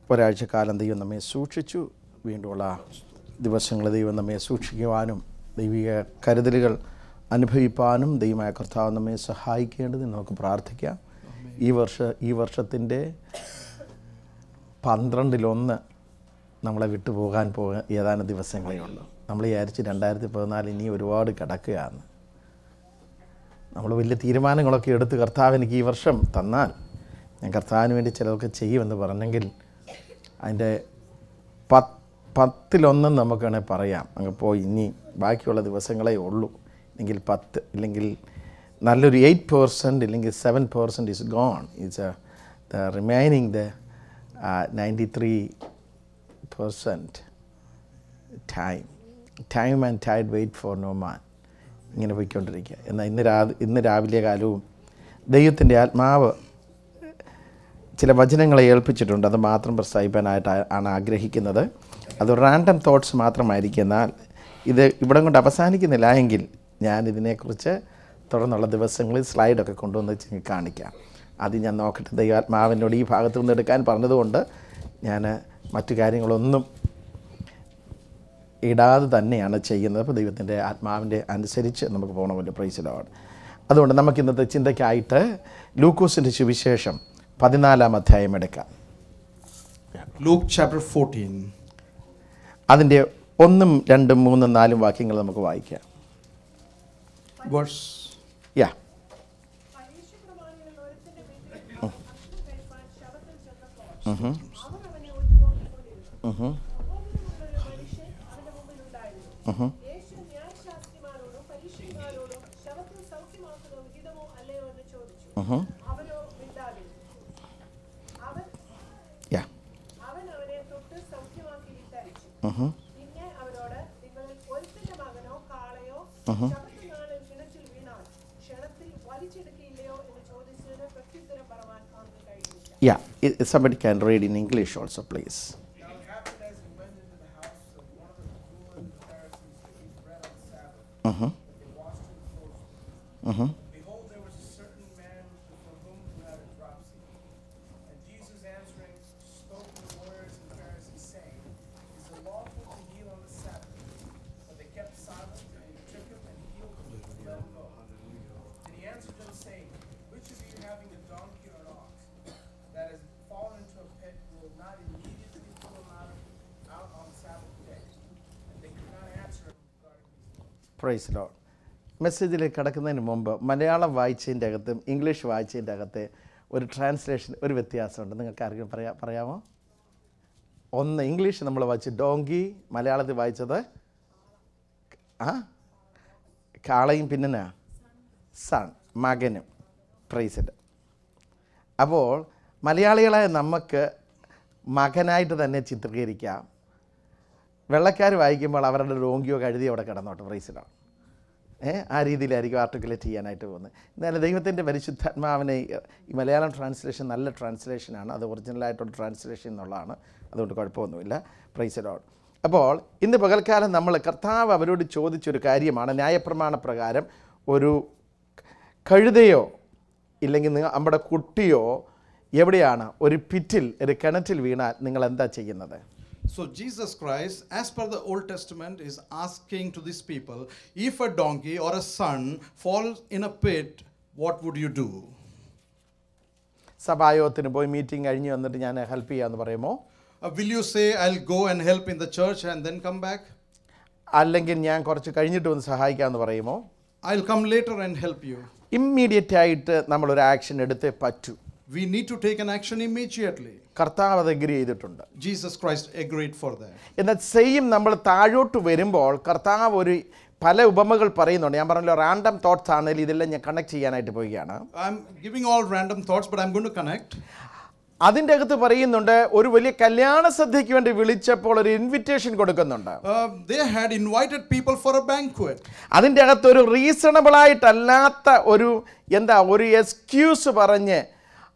ഒരാഴ്ചക്കാലം ദൈവം നമ്മെ സൂക്ഷിച്ചു വീണ്ടുമുള്ള ദിവസങ്ങൾ ദൈവം നമ്മെ സൂക്ഷിക്കുവാനും ദൈവിക കരുതലുകൾ അനുഭവിപ്പാനും ദൈവമായ കർത്താവ് നമ്മെ സഹായിക്കേണ്ടത് നമുക്ക് പ്രാർത്ഥിക്കാം ഈ വർഷ ഈ വർഷത്തിൻ്റെ പന്ത്രണ്ടിലൊന്ന് നമ്മളെ വിട്ടുപോകാൻ പോകാൻ ഏതാനും ദിവസങ്ങളേ ഉള്ളൂ നമ്മൾ വിചാരിച്ച് രണ്ടായിരത്തി പതിനാല് ഇനി ഒരുപാട് കിടക്കുകയാണ് നമ്മൾ വലിയ തീരുമാനങ്ങളൊക്കെ എടുത്ത് കർത്താവ് എനിക്ക് ഈ വർഷം തന്നാൽ ഞാൻ കർത്താവിന് വേണ്ടി ചിലതൊക്കെ ചെയ്യുമെന്ന് പറഞ്ഞെങ്കിൽ അതിൻ്റെ പത്ത് പത്തിലൊന്നും നമുക്ക് വേണേൽ പറയാം അങ്ങ് പോയി ഇനി ബാക്കിയുള്ള ദിവസങ്ങളേ ഉള്ളൂ എങ്കിൽ പത്ത് ഇല്ലെങ്കിൽ നല്ലൊരു എയ്റ്റ് പേഴ്സൻറ്റ് ഇല്ലെങ്കിൽ seven percent is gone it's the remaining the ninety three percent time time and tide wait for no man ഇങ്ങനെ പോയിക്കൊണ്ടിരിക്കുക എന്നാൽ ഇന്ന് രാ ഇന്ന് രാവിലെ കാലവും ദൈവത്തിൻ്റെ ആത്മാവ് ചില വചനങ്ങളെ ഏൽപ്പിച്ചിട്ടുണ്ട് അത് മാത്രം പ്രസ്താവിക്കാനായിട്ട് ആണ് ആഗ്രഹിക്കുന്നത് അത് റാൻഡം തോട്ട്സ് മാത്രമായിരിക്കും എന്നാൽ ഇത് ഇവിടം കൊണ്ട് അവസാനിക്കുന്നില്ല എങ്കിൽ ഞാൻ ഇതിനെക്കുറിച്ച് തുടർന്നുള്ള ദിവസങ്ങളിൽ സ്ലൈഡൊക്കെ കൊണ്ടുവന്ന് വെച്ച് നിങ്ങൾക്ക് കാണിക്കാം അത് ഞാൻ നോക്കട്ടെ ദൈവാത്മാവിനോട് ഈ ഭാഗത്തു നിന്ന് എടുക്കാൻ പറഞ്ഞതുകൊണ്ട് ഞാൻ മറ്റു കാര്യങ്ങളൊന്നും ഇടാതെ തന്നെയാണ് ചെയ്യുന്നത് അപ്പോൾ ദൈവത്തിൻ്റെ ആത്മാവിൻ്റെ അനുസരിച്ച് നമുക്ക് പോകണമല്ലോ പ്രൈസിലോട് അതുകൊണ്ട് നമുക്ക് ഇന്നത്തെ ചിന്തയ്ക്കായിട്ട് ലൂക്കോസിൻ്റെ സുവിശേഷം പതിനാലാം അധ്യായം എടുക്കാം Luke chapter 14, അതിൻ്റെ ഒന്നും രണ്ടും മൂന്നും നാലും വാക്യങ്ങൾ നമുക്ക് വായിക്കാം verse. യാ പരീക്ഷപ്രമാണികളിൽ ഒരുത്തന്റെ വീട്ടിൽ ഭക്ഷണം കഴിപ്പാൻ ശവത്തിൽ ചെന്നപ്പോൾ അവർ അവനെ ഉറ്റുനോക്കിക്കൊണ്ടിരുന്നു. അപ്പോഴുമുള്ളൊരു മനുഷ്യൻ അവന്റെ മുമ്പിൽ ഉണ്ടായിരുന്നു. യേശു ന്യായശാസ്ത്രിമാരോടും പരീക്ഷന്മാരോടും ശവത്തിൽ സൗഖ്യമാക്കുക ഉചിതമോ അല്ലയോ എന്ന് ചോദിച്ചു അവരോ മിണ്ടാതിരുന്നു അവൻ യാ അവൻ അവനെ തൊട്ട് സൗഖ്യമാക്കി വിട്ടയച്ചു പിന്നെ അവരോട് നിങ്ങളിൽ ഒരുത്തന്റെ മകനോ കാളയോ ശബത്തുനാളിൽ കിണറ്റിൽ വീണാൽ ക്ഷണത്തിൽ വലിച്ചെടുക്കില്ലയോ എന്ന് ചോദിച്ചതിന് പ്രത്യുത്തരം പറവാൻ അവർക്ക് കഴിഞ്ഞില്ല yeah somebody can read in English also please Now it happened as he went into the house of one of the ruler of the Pharisees to eat bread on the Sabbath, that they washed his clothes. Behold, there was a certain man from whom who had a dropsy. And Jesus answering spoke to the lawyers and Pharisees, saying, Is it lawful to heal on the Sabbath? But they kept silent, and he took him and healed him, and let him go. And he answered them, saying, Which of you having a donkey or an ox that has fallen into a pit will not immediately pull him out, of, out on Sabbath day? And they could not answer him regarding these things. Praise Lord മെസ്സേജിലേക്ക് കടക്കുന്നതിന് മുമ്പ് മലയാളം വായിച്ചതിൻ്റെ അകത്തും English വായിച്ചതിൻ്റെ അകത്ത് ഒരു translation ഒരു വ്യത്യാസമുണ്ട് നിങ്ങൾക്ക് ആർക്കും പറയാ പറയാമോ ഒന്ന് ഇംഗ്ലീഷ് നമ്മൾ വായിച്ച് ഡോങ്കി മലയാളത്തിൽ വായിച്ചത് ആ കാളയും പിന്നെ സൺ മകനും പ്രൈസിൽ അപ്പോൾ മലയാളികളായ നമുക്ക് മകനായിട്ട് തന്നെ ചിത്രീകരിക്കാം വെള്ളക്കാർ വായിക്കുമ്പോൾ അവരുടെ രോഗിയോ കഴുതിയോ അവിടെ കിടന്നോട്ടെ പ്രൈസിലാണ് ഏ ആ രീതിയിലായിരിക്കും ആർട്ടിക്കുലേറ്റ് ചെയ്യാനായിട്ട് പോകുന്നത് എന്നാലും ദൈവത്തിൻ്റെ പരിശുദ്ധാത്മാവിനെ ഈ മലയാളം ട്രാൻസ്ലേഷൻ നല്ല ട്രാൻസ്ലേഷനാണ് അത് ഒറിജിനലായിട്ടുള്ള ട്രാൻസ്ലേഷൻ എന്നുള്ളതാണ് അതുകൊണ്ട് കുഴപ്പമൊന്നുമില്ല പ്രൈസലോട് അപ്പോൾ ഇന്ന് പകൽക്കാലം നമ്മൾ കർത്താവ് അവരോട് ചോദിച്ചൊരു കാര്യമാണ് ന്യായപ്രമാണ പ്രകാരം ഒരു കഴുതയോ ഇല്ലെങ്കിൽ നിങ്ങൾ നമ്മുടെ കുട്ടിയോ എവിടെയാണ് ഒരു പിറ്റിൽ ഒരു കിണറ്റിൽ വീണാൽ നിങ്ങൾ എന്താ ചെയ്യുന്നത് So Jesus Christ, as per the Old Testament, is asking to these people, if a donkey or a son falls in a pit, what would you do? സഭായോഗത്തിന് പോയി മീറ്റിംഗ് കഴിഞ്ഞ് വന്നിട്ട് ഞാൻ ഹെൽപ്പ് ചെയ്യാമെന്ന് പറയുമോ Uh, will you say, I'll go and help in the church and then come back? അല്ലെങ്കിൽ ഞാൻ കുറച്ച് കഴിഞ്ഞിട്ട് വന്ന് സഹായിക്കാമെന്ന് പറയുമോ I'll come later and help you. Immediate ആയിട്ട് നമ്മളൊരു ആക്ഷൻ എടുത്തേ പറ്റൂ We need to take an action immediately. കർത്താവ് അത് എഗ്രി ചെയ്തിട്ടുണ്ട് Jesus Christ agreed for that. എന്നാൽ സെയിം നമ്മൾ താഴോട്ട് വരുമ്പോൾ കർത്താവ് ഒരു പല ഉപമകൾ പറയുന്നുണ്ട് ഞാൻ പറഞ്ഞല്ലോ റാൻഡം തോട്ട്സ് ആണെങ്കിലും ഇതെല്ലാം ഞാൻ കണക്ട് ചെയ്യാനായിട്ട് പോവുകയാണ് I'm giving all random thoughts, but I'm going to connect. അതിൻ്റെ അകത്ത് പറയുന്നുണ്ട് ഒരു വലിയ കല്യാണ സദ്യയ്ക്ക് വേണ്ടി വിളിച്ചപ്പോൾ ഒരു ഇൻവിറ്റേഷൻ കൊടുക്കുന്നുണ്ട് Uh, they had invited people for a banquet. അതിൻ്റെ അകത്ത് ഒരു റീസണബിൾ ആയിട്ടല്ലാത്ത ഒരു എന്താ ഒരു എക്സ്ക്യൂസ് പറഞ്ഞ്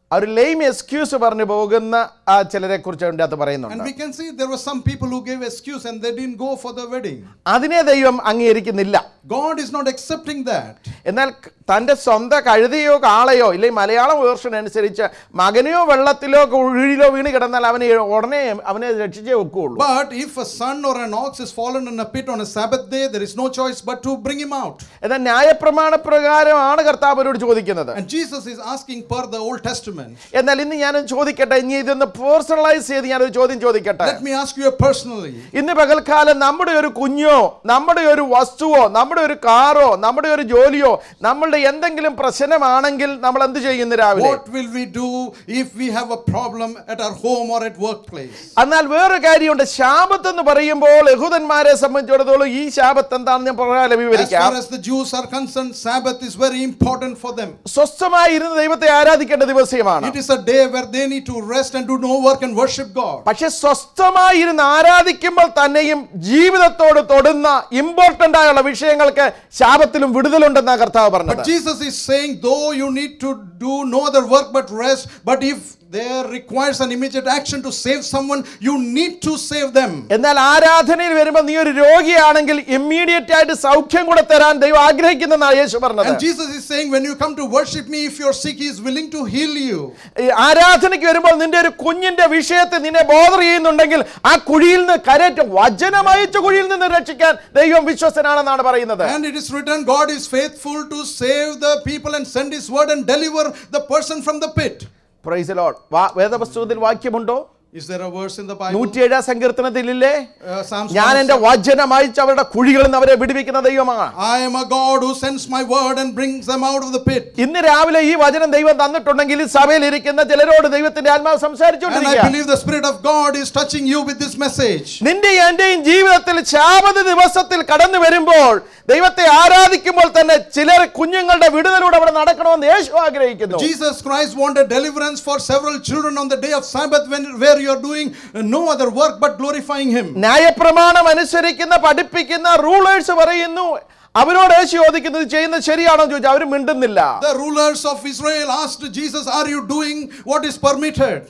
ഒരു ലെയിം എക്സ്ക്യൂസ് പറഞ്ഞു പോകുന്ന ആ ചിലരെ കുറിച്ച് അതിൻ്റെ അകത്ത് And പറയുന്നുണ്ട് we can see there were some people who gave excuse and they didn't go for the wedding. അതിനെ ദൈവം അംഗീകരിക്കുന്നില്ല God is not accepting that. എന്നാൽ ക- തൻ്റെ സ്വന്തം കഴുതിയോ കാളയോ ഇല്ലെങ്കിൽ മലയാളം വേർഷൻ അനുസരിച്ച് മകനെയോ വെള്ളത്തിലോ കുഴിയിലോ വീണ് കിടന്നാൽ അവനെ ഉടനെ അവനെ രക്ഷിച്ചേ വെക്കുകയുള്ളൂ But if a son or an ox is fallen in a pit on a Sabbath day, there is no choice but to bring him out. എന്നാൽ ന്യായപ്രമാണ പ്രകാരമാണ് കർത്താവ് അവരോട് ചോദിക്കുന്നത് And Jesus is asking per the Old Testament. എന്നാൽ ഇന്ന് ഞാൻ ചോദിക്കട്ടെ ഇനി ഇതൊന്ന് പേഴ്സണലൈസ് ചെയ്ത് ഞാനൊരു ചോദ്യം ചോദിക്കട്ടെ Let me ask you personally. ഇന്ന് പകൽക്കാലം നമ്മുടെ ഒരു കുഞ്ഞോ നമ്മുടെ ഒരു വസ്തുവോ നമ്മുടെ ഒരു കാറോ നമ്മുടെ ഒരു ജോലിയോ നമ്മളുടെ എന്തെങ്കിലും പ്രശ്നമാണെങ്കിൽ നമ്മൾ എന്ത് ചെയ്യുന്നു രാവിലെ What will we do if we have a problem at our home or at workplace? എന്നാൽ വേറൊരു കാര്യമുണ്ട് ശാപത്ത് എന്ന് പറയുമ്പോൾ യഹൂദന്മാരെ സംബന്ധിച്ചിടത്തോളം ഈ ശാപത്ത് എന്താണെന്ന് ഞാൻ പ്രകാരം As വിവരിക്കാം far as the Jews are concerned, Sabbath is very important for them. സ്വസ്ഥമായി ഇരുന്ന് ദൈവത്തെ ആരാധിക്കേണ്ട ദിവസമാണ് It is a day where they need to rest and do no work and worship God. പക്ഷെ സ്വസ്ഥമായി ഇരുന്ന് ആരാധിക്കുമ്പോൾ തന്നെയും ജീവിതത്തോട് തൊടുന്ന ഇമ്പോർട്ടന്റ് ആയുള്ള വിഷയങ്ങൾക്ക് ശാപത്തിലും വിടുതലുണ്ടെന്നാണ് കർത്താവ് പറഞ്ഞത് But Jesus is saying, though you need to do no other work but rest, but if there requires an immediate action to save someone, you need to save them. എന്നാൽ ആരാധനയിൽ വരുമ്പോൾ നീ ഒരു രോഗിയാണെങ്കിൽ ഇമ്മീഡിയറ്റ് ആയിട്ട് സൗഖ്യം കൂടെ തരാൻ ദൈവം ആഗ്രഹിക്കുന്നതാണ് യേശു പറഞ്ഞത് And Jesus is saying, when you come to worship me, if you're sick, He is willing to heal you. ഈ ആരാധനയ്ക്ക് വരുമ്പോൾ നിന്റെ ഒരു കുഞ്ഞിന്റെ വിഷയത്തെ നിന്നെ ബോധർ ചെയ്യുന്നുണ്ടെങ്കിൽ ആ കുഴിയിൽ നിന്ന് കരറ്റ് വചനമയച്ച കുഴിയിൽ നിന്ന് രക്ഷിക്കാൻ ദൈവം വിശ്വസനാണെന്നാണ് പറയുന്നത് And it is written, God is faithful to save the people and send His word and deliver the person from the pit. Praise Lord വേദപുസ്തകത്തിൽ വാക്യമുണ്ടോ Is there a verse in the Bible? നൂറ്റിയേഴാം സങ്കീർത്തനത്തിലില്ലേ Uh, Psalms ഞാൻ എന്റെ 107. വചനം അയച്ച് അവരുടെ കുഴികളിൽ നിന്ന് അവരെ വിടുവിക്കുന്ന ദൈവമാണ് I am a God who sends my word and brings them out of the pit. ഇന്ന് രാവിലെ ഈ വചനം ദൈവം തന്നിട്ടുണ്ടെങ്കിൽ ഈ സഭയിൽ ഇരിക്കുന്ന ചിലരോട് ദൈവത്തിന്റെ ആത്മാവ് And I സംസാരിച്ചുകൊണ്ടിരിക്കുക believe the Spirit of God is touching you with this message. നിന്റെ എന്റെയും ജീവിതത്തിൽ ശാപത ദിവസത്തിൽ കടന്നു വരുമ്പോൾ ദൈവത്തെ ആരാധിക്കുമ്പോൾ തന്നെ ചിലർ കുഞ്ഞുങ്ങളുടെ വിടുതലൂടെ അവിടെ നടക്കണമെന്ന് യേശു ആഗ്രഹിക്കുന്നു Jesus Christ wanted deliverance for several children on the day of Sabbath when where you are doing no other work but glorifying Him. ന്യായപ്രമാണം അനുസരിക്കുന്ന പഠിപ്പിക്കുന്ന റൂളേഴ്സ് പറയുന്നു അവരോട് യേശു ചോദിക്കുന്നത് ചെയ്യുന്നത് ശരിയാണോ എന്ന് ചോദിച്ചാൽ അവർ മിണ്ടുന്നില്ല The rulers of Israel asked Jesus, Are you doing what is permitted?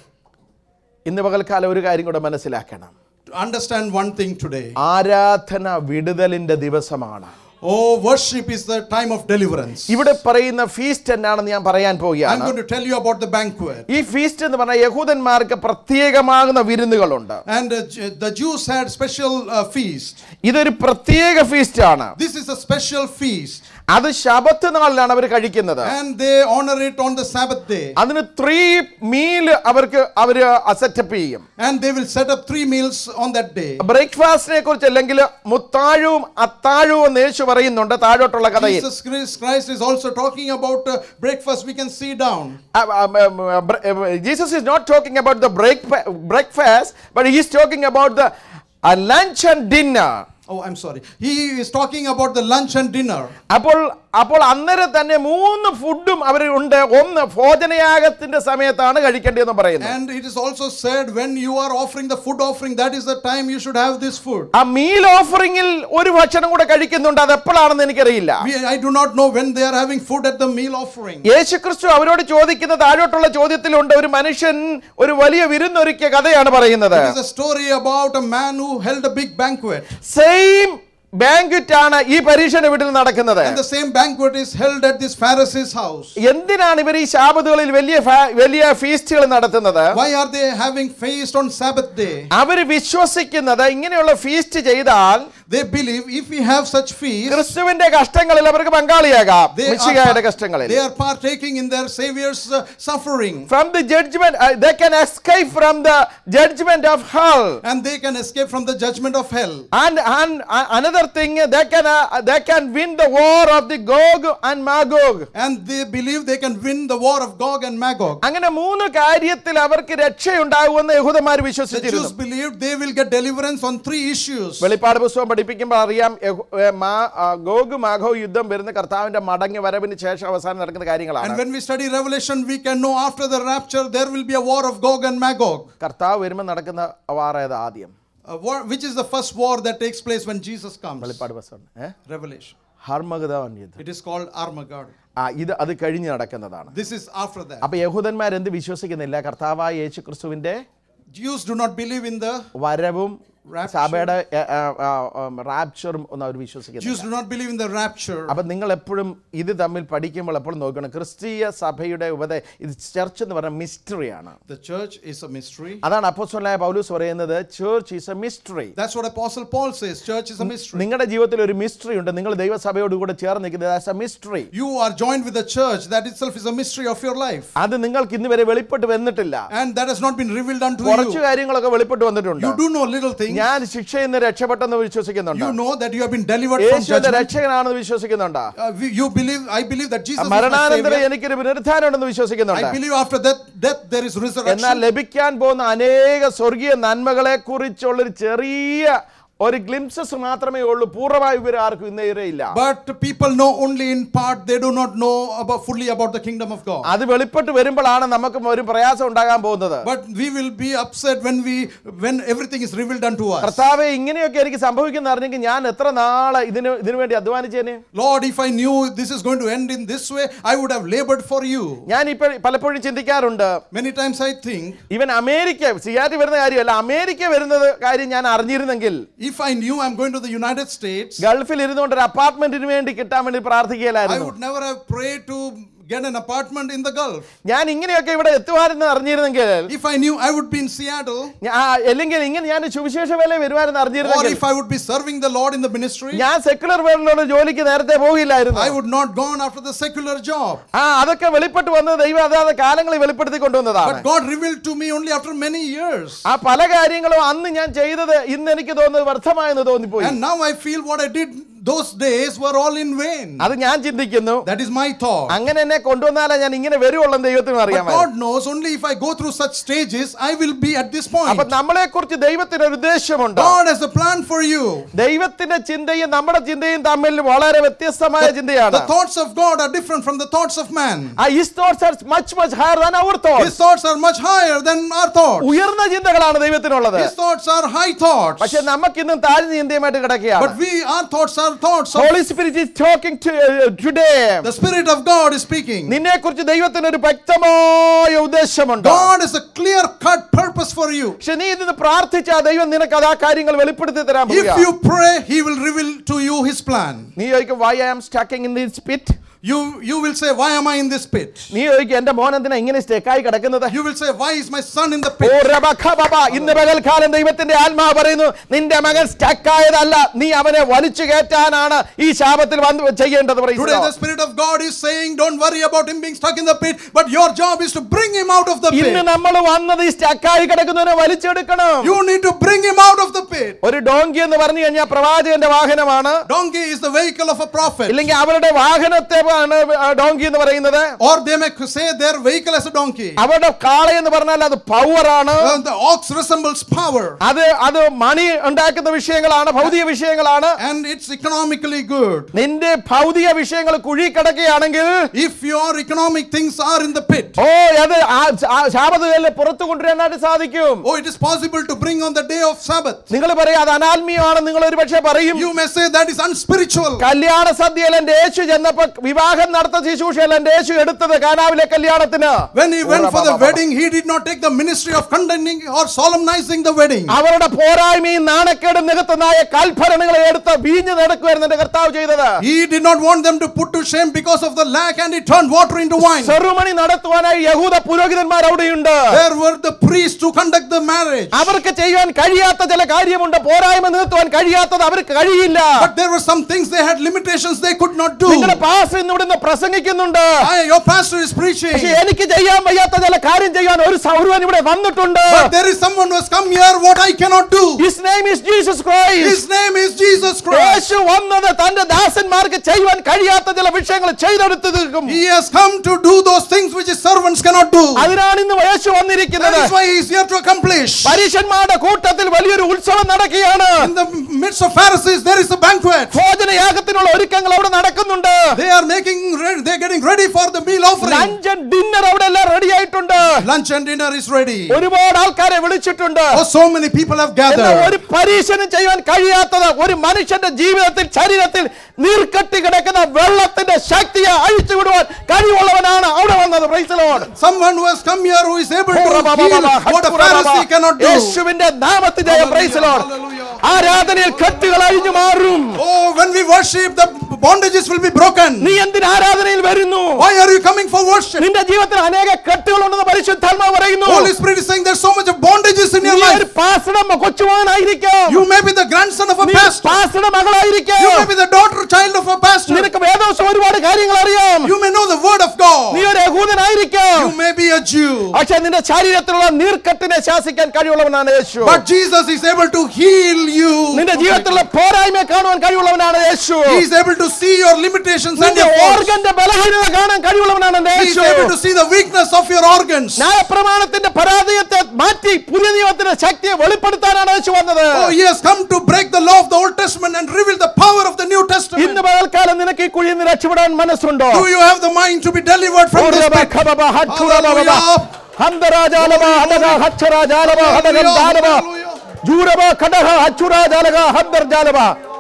ഇന്ന് പകൽക്കാലം ഒരു കാര്യം കൂടെ മനസ്സിലാക്കണം To understand one thing today. ആരാധന വിടുതലിന്റെ ദിവസമാണ് Oh, worship is the time of deliverance. ഇവിടെ പറയുന്ന ഫീസ്റ്റ് എന്നാണെന്ന് ഞാൻ പറയാൻ I'm പോവുകയാണ് going to tell you about the banquet. ഈ ഫീസ്റ്റ് എന്ന് പറഞ്ഞാൽ യഹൂദന്മാർക്ക് പ്രത്യേകമാകുന്ന വിരുന്നുകളുണ്ട് And uh, J- the Jews had special uh, feast. ഇതൊരു പ്രത്യേക ഫീസ്റ്റ് ആണ് This is a special feast. അത് ശബത്ത് നാളിലാണ് അവർ കഴിക്കുന്നത് And they honor it on the Sabbath day. അതിന് ത്രീ മീൽ അവർക്ക് അവര് സെറ്റപ്പ് ചെയ്യും And they will set up three meals on that day. ബ്രേക്ക്ഫാസ്റ്റിനെ കുറിച്ച് അല്ലെങ്കിൽ മുത്താഴവും അത്താഴവും എന്ന് യേശു പറയുന്നുണ്ട് താഴോട്ടുള്ള കഥയിൽ Jesus Christ Christ is also talking about uh, breakfast. We can see down. Jesus is not talking about the break breakfast but he's talking about the lunch and dinner Oh, I'm sorry. He is talking about the lunch and dinner. അപ്പോൾ അപ്പോൾ അന്നേരം തന്നെ മൂന്ന് ഫുഡും അവർ ഉണ്ട് ഒന്ന് ഭോജനയാഗത്തിന്റെ സമയത്താണ് കഴിക്കേണ്ടതെന്ന് പറയുന്നത് And it is also said when you are offering the food offering, that is the time you should have this food. ആ മീൽ ഓഫറിംഗിൽ ഒരു ഭക്ഷണം കൂടെ കഴിക്കുന്നുണ്ട് അത് എപ്പോഴാണെന്ന് എനിക്കറിയില്ല We, I do not know when they are having food at the meal offering. യേശുക്രിസ്തു അവരോട് ചോദിക്കുന്ന താഴോട്ടുള്ള ചോദ്യത്തിലുണ്ട് ഒരു മനുഷ്യൻ ഒരു വലിയ വിരുന്നൊരുക്കിയ കഥയാണ് പറയുന്നത് It is a story about a man who held a big banquet. Same banquet ആണ് ഈ പരീക്ഷയുടെ വീട്ടിൽ നടക്കുന്നത് And the same banquet is held at this Pharisee's house. എന്തിനാണ് ഇവർ ഈ ശാപതുകളിൽ വലിയ ഫാ- വലിയ ഫീസ്റ്റുകൾ നടത്തുന്നത് Why are they having feast on Sabbath day? അവർ വിശ്വസിക്കുന്നത് ഇങ്ങനെയുള്ള ഫീസ്റ്റ് ചെയ്താൽ They believe if we have such feast, ക്രിസ്തുവിന്റെ കഷ്ടങ്ങളിൽ അവർക്ക് പങ്കാളിയാകാം they are, മിശിഹായുടെ par- കഷ്ടങ്ങളിൽ they are partaking in their Savior's uh, suffering. From the judgment they can escape from the judgment of hell And they can escape from the judgment of hell. And, and uh, another thing, they can, uh, they can win the war of the Gog and Magog. And they believe they can win the war of Gog and Magog. അങ്ങനെ മൂന്ന് കാര്യത്തിൽ അവർക്ക് രക്ഷയുണ്ടാകുമെന്ന് യഹൂദന്മാർ The Jews വിശ്വസിച്ചിരുന്നു believed they will get deliverance on three issues. വെളിപ്പാട് പുസ്തകം പഠിപ്പിക്കുമ്പോൾ അറിയാം യഹു- ഏ, മാ- ആ, ഗോഗ് മാഗോ യുദ്ധം വരുന്ന കർത്താവിന്റെ മടങ്ങി വരവിന് ശേഷം അവസാനം നടക്കുന്ന And കാര്യങ്ങളാണ് when we study Revelation, we can know after the rapture there will be a war of Gog and Magog. കർത്താവ് വരുമ്പോൾ നടക്കുന്ന വാർ ഏത് ആദ്യം A war, which is the first war that takes place when Jesus comes. വെളിപ്പാട് പുസ്തകം ഏ? Revelation. ഹർമഗദാൻ യുദ്ധം It is called Armageddon. ആ ഇത് അത് കഴിഞ്ഞ് നടക്കുന്നതാണ് This is after that. അപ്പൊ യഹൂദന്മാർ എന്ത് വിശ്വസിക്കുന്നില്ല കർത്താവായ യേശു ക്രിസ്തുവിന്റെ Jews do not believe in the വരവും Rapture. സഭയുടെ റാപ്ചറും ഒന്നും അവർ വിശ്വസിക്കുന്നില്ല Jews do not believe in the rapture. അപ്പൊ നിങ്ങൾ എപ്പോഴും ഇത് തമ്മിൽ പഠിക്കുമ്പോൾ എപ്പോഴും നോക്കണം ക്രിസ്തീയ സഭയുടെ ഉപദേ ഇത് ചർച്ച് എന്ന് പറഞ്ഞ മിസ്റ്ററിയാണ് The church is a mystery. അതാണ് അപ്പോസ്തലനായ പൗലൂസ് പറയുന്നത് church is a mystery That's what Apostle Paul says. Church is a mystery. നിങ്ങളുടെ ജീവിതത്തിൽ ഒരു മിസ്റ്ററി ഉണ്ട് നിങ്ങൾ ദൈവസഭയോട് കൂടെ ചേർന്ന് നിൽക്കുന്നത് a mystery You are joined with the church. That itself is a mystery of your life. അത് നിങ്ങൾക്ക് ഇന്ന് വരെ വെളിപ്പെട്ട് വന്നിട്ടില്ല And that has not been revealed unto കുറച്ച് you. കാര്യങ്ങളൊക്കെ വെളിപ്പെട്ട് വന്നിട്ടുണ്ട് You do know little things. ഞാൻ ശിക്ഷയിൽ നിന്ന് രക്ഷപ്പെട്ടെന്ന് വിശ്വസിക്കുന്നുണ്ട് You know that you have been delivered from യേശു എന്റെ judgment. രക്ഷകനാണെന്ന് വിശ്വസിക്കുന്നുണ്ട് Uh, we- you believe, I believe that Jesus is my മരണാനന്തരം Savior. എനിക്കൊരു പുനരുത്ഥാനം ഉണ്ടെന്ന് I വിശ്വസിക്കുന്നുണ്ട് believe after that death there is എന്നാൽ resurrection. ലഭിക്കാൻ പോകുന്ന അനേക സ്വർഗീയ നന്മകളെ കുറിച്ചുള്ളൊരു ചെറിയ ഒരു ഗ്ലിംസസ് മാത്രമേ ഉള്ളൂ പൂർണ്ണമായ വിവരം ആർക്കും ഇന്നേ വരെ ഇല്ല But people know only in part. They do not know about fully about the kingdom of God. അത് വെളിപ്പെട്ട് വരുമ്പോഴാണ് നമുക്ക് ഒരു പ്രയാസം ഉണ്ടാകാൻ പോകുന്നത് But we will be upset when we when everything is revealed unto us. കർത്താവെ ഇങ്ങനെയൊക്കെ എനിക്ക് സംഭവിക്കുന്ന അറിഞ്ഞെങ്കിൽ ഞാൻ എത്ര നാള് ഇതിന് ഇതിനു വേണ്ടി അധ്വാനിച്ചേനെ Lord, if I knew this is going to end in this way, I would have labored for you. ഞാൻ ഇപ്പൊ പലപ്പോഴും ചിന്തിക്കാറുണ്ട് Many times I think, ഇവൻ അമേരിക്ക സിയാറ്റി വരുന്ന കാര്യമല്ല അമേരിക്ക വരുന്നത് കാര്യം ഞാൻ അറിഞ്ഞിരുന്നെങ്കിൽ if I knew I'm going to the United States, ഗൾഫിൽ ഇരുന്നുകൊണ്ട് ഒരു അപ്പാർട്ട്മെന്റിന് വേണ്ടി കിട്ടാൻ വേണ്ടി I പ്രാർത്ഥിക്കലായിരുന്നു would never have prayed to get an apartment in the Gulf. ഞാൻ ഇങ്ങനെയൊക്കെ ഇവിടെ എത്തുവാരെന്ന് അറിഞ്ഞിരുന്നെങ്കിൽ If I knew I would be in Seattle, ഞാ- ആ, അല്ലെങ്കിൽ ഇങ്ങനെ ഞാൻ സുവിശേഷ വേല വരുവാരെന്ന് or അറിഞ്ഞിരുന്നെങ്കിൽ if I would be serving the Lord in the ministry, ഞാൻ സെക്കുലർ വേളിലുള്ള ജോലിക്ക് നേരത്തെ പോകില്ലായിരുന്നു I would not gone after the secular job. ആ അതൊക്കെ വെളിപ്പെട്ട് വന്നത് ദൈവം അതാത് കാലങ്ങളിൽ വെളിപ്പെടുത്തി കൊണ്ടുവന്നതാണ് But God revealed to me only after many years. ആ പല കാര്യങ്ങളും അന്ന് ഞാൻ ചെയ്തത് ഇന്ന് എനിക്ക് തോന്നുന്നത് വ്യർത്ഥമായെന്ന് തോന്നിപ്പോയി And now I feel what I did those days were all in vain. അത് ഞാൻ ചിന്തിക്കുന്നു That is my thought. അങ്ങനെ എന്നെ കൊണ്ടുവന്നാലേ ഞാൻ ഇങ്ങനെ വരുവുള്ളെന്ന് ദൈവത്തിന് But അറിയാമോ God knows only if I go through such stages, I will be at this point. അപ്പൊ നമ്മളെ കുറിച്ച് ദൈവത്തിന് ഒരു ഉദ്ദേശമുണ്ട് God has a plan for you. ദൈവത്തിന്റെ ചിന്തയും നമ്മുടെ ചിന്തയും തമ്മിൽ വളരെ വ്യത്യസ്തമായ ചിന്തയാണ് The thoughts of God are different from the thoughts of man. ആ his thoughts are much much higher than our His thoughts thoughts are much higher than our thoughts. ഉയർന്ന ചിന്തകളാണ് ദൈവത്തിനുള്ളത് His thoughts are high thoughts. പക്ഷെ നമുക്ക് ഇന്നും താഴ്ന്ന ചിന്തയുമായിട്ട് But കിടക്കുകയാണ് we, our thoughts are thoughts of Holy Spirit is talking to uh, today the Spirit of God is speaking. നിന്നെ കുറിച്ച് ദൈവത്തിന് ഒരു വ്യക്തമായ ഉദ്ദേശമുണ്ട് God has a clear cut purpose for you. പക്ഷെ നീ ഇതിന് പ്രാർത്ഥിച്ച ദൈവം നിനക്ക് അത് ആ കാര്യങ്ങൾ വെളിപ്പെടുത്തി തരാൻ If പോവുക you pray, He will reveal to you His plan. നീ ചോദിക്കും why I am stucking in this pit You, you will say, Why am I in this pit? നീ ചോദിക്കും എന്റെ മോൻ എന്തിനാ ഇങ്ങനെ സ്റ്റെക്കായി കിടക്കുന്നത് You will say, Why is my son in the oh pit? രബഖ ബബ, ഇന്ന് പകൽക്കാലം ദൈവത്തിന്റെ ആത്മാവ് പറയുന്നു നിന്റെ മകൻ സ്റ്റക്കായതല്ല നീ അവനെ വലിച്ചു കയറ്റാനാണ് ഈ ശാപത്തിൽ വന്ന് ചെയ്യേണ്ടത് praise the Today, the Lord. Spirit of God is saying, Don't worry about him being stuck in the pit, but your job is to bring him out of the ഇന്ന് pit. നമ്മൾ വന്നത് ഈ സ്റ്റക്കായി കിടക്കുന്നവനെ വലിച്ചെടുക്കണം You need to bring him out of the pit. ഒരു donkey എന്ന് പറഞ്ഞു കഴിഞ്ഞാൽ പ്രവാചകന്റെ വാഹനമാണ് Donkey is the vehicle of a prophet. ഇല്ലെങ്കിൽ അവരുടെ വാഹനത്തെ ആണ് ഡോങ്കി എന്ന് പറയുന്നത് Or they may say their vehicle as a donkey. അവരുടെ കാള എന്ന് പറഞ്ഞാൽ അത് പവറാണ് Uh, the ox resembles power. അത് അത് മണി ഉണ്ടാക്കുന്ന വിഷയങ്ങളാണ് ഭൗതിക വിഷയങ്ങളാണ് And it's economically good. നിന്റെ ഭൗതിക വിഷയങ്ങൾ കുഴി കിടക്കുകയാണെങ്കിൽ If your economic things are in the pit, ഓ അത് ശാപതകളിൽ പുറത്തു കൊണ്ടുവരാനായിട്ട് സാധിക്കും oh, it is possible to bring on the day of Sabbath. നിങ്ങൾ പറയാം അത് അനാത്മീയമാണ് നിങ്ങൾ ഒരു പക്ഷേ പറയും You may say that is unspiritual. കല്യാണ സദ്യയിൽ എന്റെ യേശു ചെന്നപ്പോ വിവാഹം നടത്ത ശുശ്രൂഷയിൽ എന്റെ യേശു എടുത്തത് കാനാവിലെ കല്യാണത്തിന് When he went for the wedding, he did not take the ministry of condemning or solemnizing the wedding. അവരുടെ പോരായ്മയും നാണക്കേടും നികത്തുന്നായ കൽഭരണങ്ങളെ എടുത്ത് വീഞ്ഞു നടക്കുമായിരുന്നു എന്റെ കർത്താവ് ചെയ്തത് He did not want them to put to shame because of the lack and he turned water into wine. ചെറുമണി നടത്തുവാനായി യഹൂദ പുരോഹിതന്മാർ അവിടെയുണ്ട് There were the priests to conduct the marriage. അവർക്ക് ചെയ്യാൻ കഴിയാത്ത ചില കാര്യമുണ്ട് പോരായ്മ നിർത്തുവാൻ കഴിയാത്തത് അവർക്ക് കഴിയില്ല But there were some things they had limitations they could not do. നിങ്ങളുടെ പാസ് ഇന്ന് ഇവിടുന്ന് പ്രസംഗിക്കുന്നുണ്ട് I, your pastor is preaching. പക്ഷെ എനിക്ക് ചെയ്യാൻ വയ്യാത്ത ചില കാര്യം ചെയ്യാൻ ഒരു സൗരവൻ ഇവിടെ വന്നിട്ടുണ്ട് But there is someone who has come here what I cannot do. His name is Jesus Christ His name is Jesus Christ. യേശു വന്നത് തന്റെ ദാസന്മാർക്ക് ചെയ്യുവാൻ കഴിയാത്ത ചില വിഷയങ്ങൾ ചെയ്തെടുത്തു തീർക്കും He has come to do those things which his servants cannot do. അതിനാണ് ഇന്ന് യേശു That വന്നിരിക്കുന്നത് is why he is here to accomplish. പരീക്ഷന്മാരുടെ കൂട്ടത്തിൽ വലിയൊരു ഉത്സവം നടക്കുകയാണ് In the midst of Pharisees, there is a banquet. ഭോജനയാഗത്തിനുള്ള ഒരുക്കങ്ങൾ അവിടെ നടക്കുന്നുണ്ട് They are making ready, they're getting ready for the meal offering. Lunch dinner അവിടെ എല്ലാം റെഡി ആയിട്ടുണ്ട് Lunch and dinner is ready. ഒരുപാട് ആൾക്കാരെ വിളിച്ചിട്ടുണ്ട് Oh, so many people have എന്നാൽ gathered. ഒരു പരീക്ഷണം ചെയ്യാൻ കഴിയാത്തത് ഒരു മനുഷ്യന്റെ ജീവിതത്തിൽ ശരീരത്തിൽ നീർക്കെട്ടി കിടക്കുന്ന വെള്ളത്തിന്റെ ശക്തിയെ അഴിച്ചുവിടുവാൻ കഴിവുള്ളവനാണ് അവിടെ വന്നത് Praise the Lord. Someone who has come here who is able to heal what a Pharisee cannot do. യേശുവിന്റെ നാമത്തിന്റെ Praise the Lord. Hallelujah. ആരാധനയിൽ കെട്ടുകൾ അഴിഞ്ഞു മാറും Oh, when we worship, the bondages will be broken. നീ എന്തിന് ആരാധനയിൽ വരുന്നു Why are you coming for worship? നിന്റെ ജീവിതത്തിൽ അനേക കെട്ടുകളുണ്ടെന്ന് പരിശുദ്ധാത്മാവ് പറയുന്നു Holy Spirit is saying there's so much of bondages in നീ your ഒരു life. പാസടം കൊച്ചുമോനായിരിക്കാം You may be the grandson of a നീ pastor. പാസട മകളായിരിക്കാം You may be the daughter, child of a pastor. നിനക്ക് വേദോസം ഒരുപാട് കാര്യങ്ങൾ അറിയാം You may know the word of നീ God. ഒരു യഹൂദനായിരിക്കാം You may be a Jew. പക്ഷെ നിന്റെ ശരീരത്തിലുള്ള നീർക്കെട്ടിനെ ശാസിക്കാൻ കഴിവുള്ളവനാണ് യേശു But Jesus is able to heal you. നിന്റെ ജീവിതത്തിലുള്ള പോരായ്മയെ കാണുവാൻ കഴിവുള്ളവനാണ് യേശു He is able to see your limitations and നിന്റെ your faults. ഓർഗന്റെ ബലഹീനത കാണാൻ കഴിവുള്ളവനാണ് എന്റെ He is Yeshu able to see the weakness of your organs. ന്യായപ്രമാണത്തിന്റെ പരാജയത്തെ മാറ്റി പുതിയ നിയമത്തിന്റെ ശക്തിയെ വെളിപ്പെടുത്താനാണ് യേശു വന്നത് Oh, he has come to break the law of the Old Testament and reveal the power of the New Testament. ഇന്ന് പകൽക്കാലം നിനക്ക് ഈ കുഴിയിൽ നിന്ന് രക്ഷപ്പെടാൻ മനസ്സുണ്ടോ Do you have the mind to be delivered from this pit? Hallelujah. ഹന്തരാജാലവ ഹടക ഹച്ചരാജാലവ ഹടകം ജാലവ Hallelujah. ജൂരവ ഖഡഹ അച്ചുരാജാലക ഹന്തർജാലവ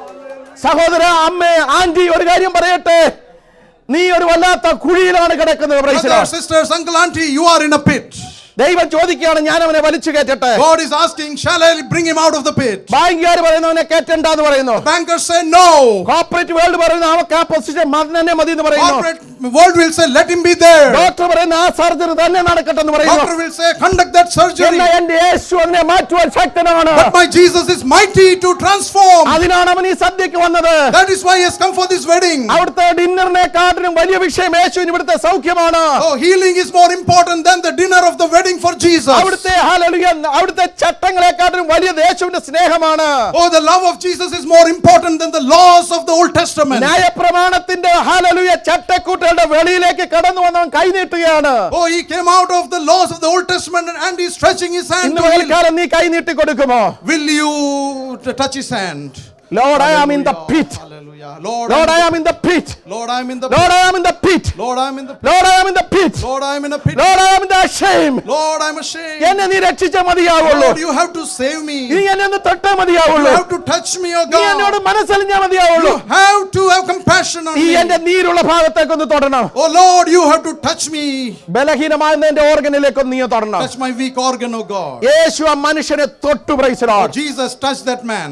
സഹോദര അമ്മേ anti ഒരു കാര്യം പറയട്ടെ നീ ഒരു വല്ലാത്ത കുഴിയിലാണ് കിടക്കുന്നത് praise the Brothers, Lord. sisters, uncle, auntie, you are in a pit. ദൈവം ചോദിക്കുകയാണ് ഞാൻ അവനെ വലിച്ചു കയറ്റട്ടെ God is asking, Shall I bring him out of the pit? ബാങ്കുകാർ പറയുന്നവനെ കയറ്റണ്ട എന്ന് പറയുന്നു Bankers say no. Corporate world പറയുന്നു അവർക്ക് ആ പൊസിഷൻ തന്നെ മതി എന്ന് പറയുന്നു Corporate world will say, Let him be there. Doctor പറയുന്ന ആ സർജറി തന്നെ നടക്കട്ടെ എന്ന് പറയുന്നു Doctor will say, Conduct that surgery. എന്നാൽ എന്റെ യേശു അതിനെ മാറ്റുവാൻ ശക്തനാണ് But my Jesus is mighty to transform. അതിനാണ് അവൻ ഈ സദ്യക്ക് വന്നത് That is why he has come for this wedding. അവിടുത്തെ ഡിന്നറിനെക്കാട്ടിലും വലിയ വിഷയം യേശുവിന് ഇവിടുത്തെ സൗഖ്യമാണ് Oh, healing is more important than the dinner of the wedding for Jesus. അവിടുത്തെ ഹല്ലേലൂയ അവിടുത്തെ ചട്ടങ്ങളെക്കാട്ടിലും വലിയ യേശുവിന്റെ സ്നേഹമാണ് Oh, the love of Jesus is more important than the laws of the Old Testament. ന്യായപ്രമാണത്തിന്റെ ഹാലലുയ ചട്ടക്കൂട്ടുകളുടെ വെളിയിലേക്ക് കടന്നു വന്നവൻ കൈനീട്ടുകയാണ് Oh, he came out of the laws of the Old Testament and- and he's stretching his hand ഇന്ന് to heal. പകൽക്കാലം നീ കൈനീട്ടി കൊടുക്കുമോ Will you t- touch his hand? Lord I am in the pit Hallelujah. Lord, Lord I I'm am in the pit Lord, I'm in the Lord I am in the pit Lord, I'm in the Lord I am in the pit Lord, I'm in a pit. Lord I am in the shame Lord, I'm ashamed. എന്നെ നീ രക്ഷിച്ച മതിയാവുള്ളൂ Lord, you have to save me. നീ എന്നെ ഒന്ന് തൊട്ടാ You മതിയാവുള്ളൂ have to touch me, oh നീ എന്നോട് God. മനസ്സലിഞ്ഞാ മതിയാവുള്ളൂ You have to have compassion on നീ me. എന്റെ നീരുള്ള ഭാഗത്തേക്ക് ഒന്ന് തൊടണം Oh Lord, you have to touch me. ബലഹീനമായ എന്റെ ഓർഗനിലേക്ക് ഒന്ന് നീ തൊടണം Touch my weak organ, oh God. യേശു ആ മനുഷ്യനെ തൊട്ടു Oh, praise the Lord Jesus touched that man.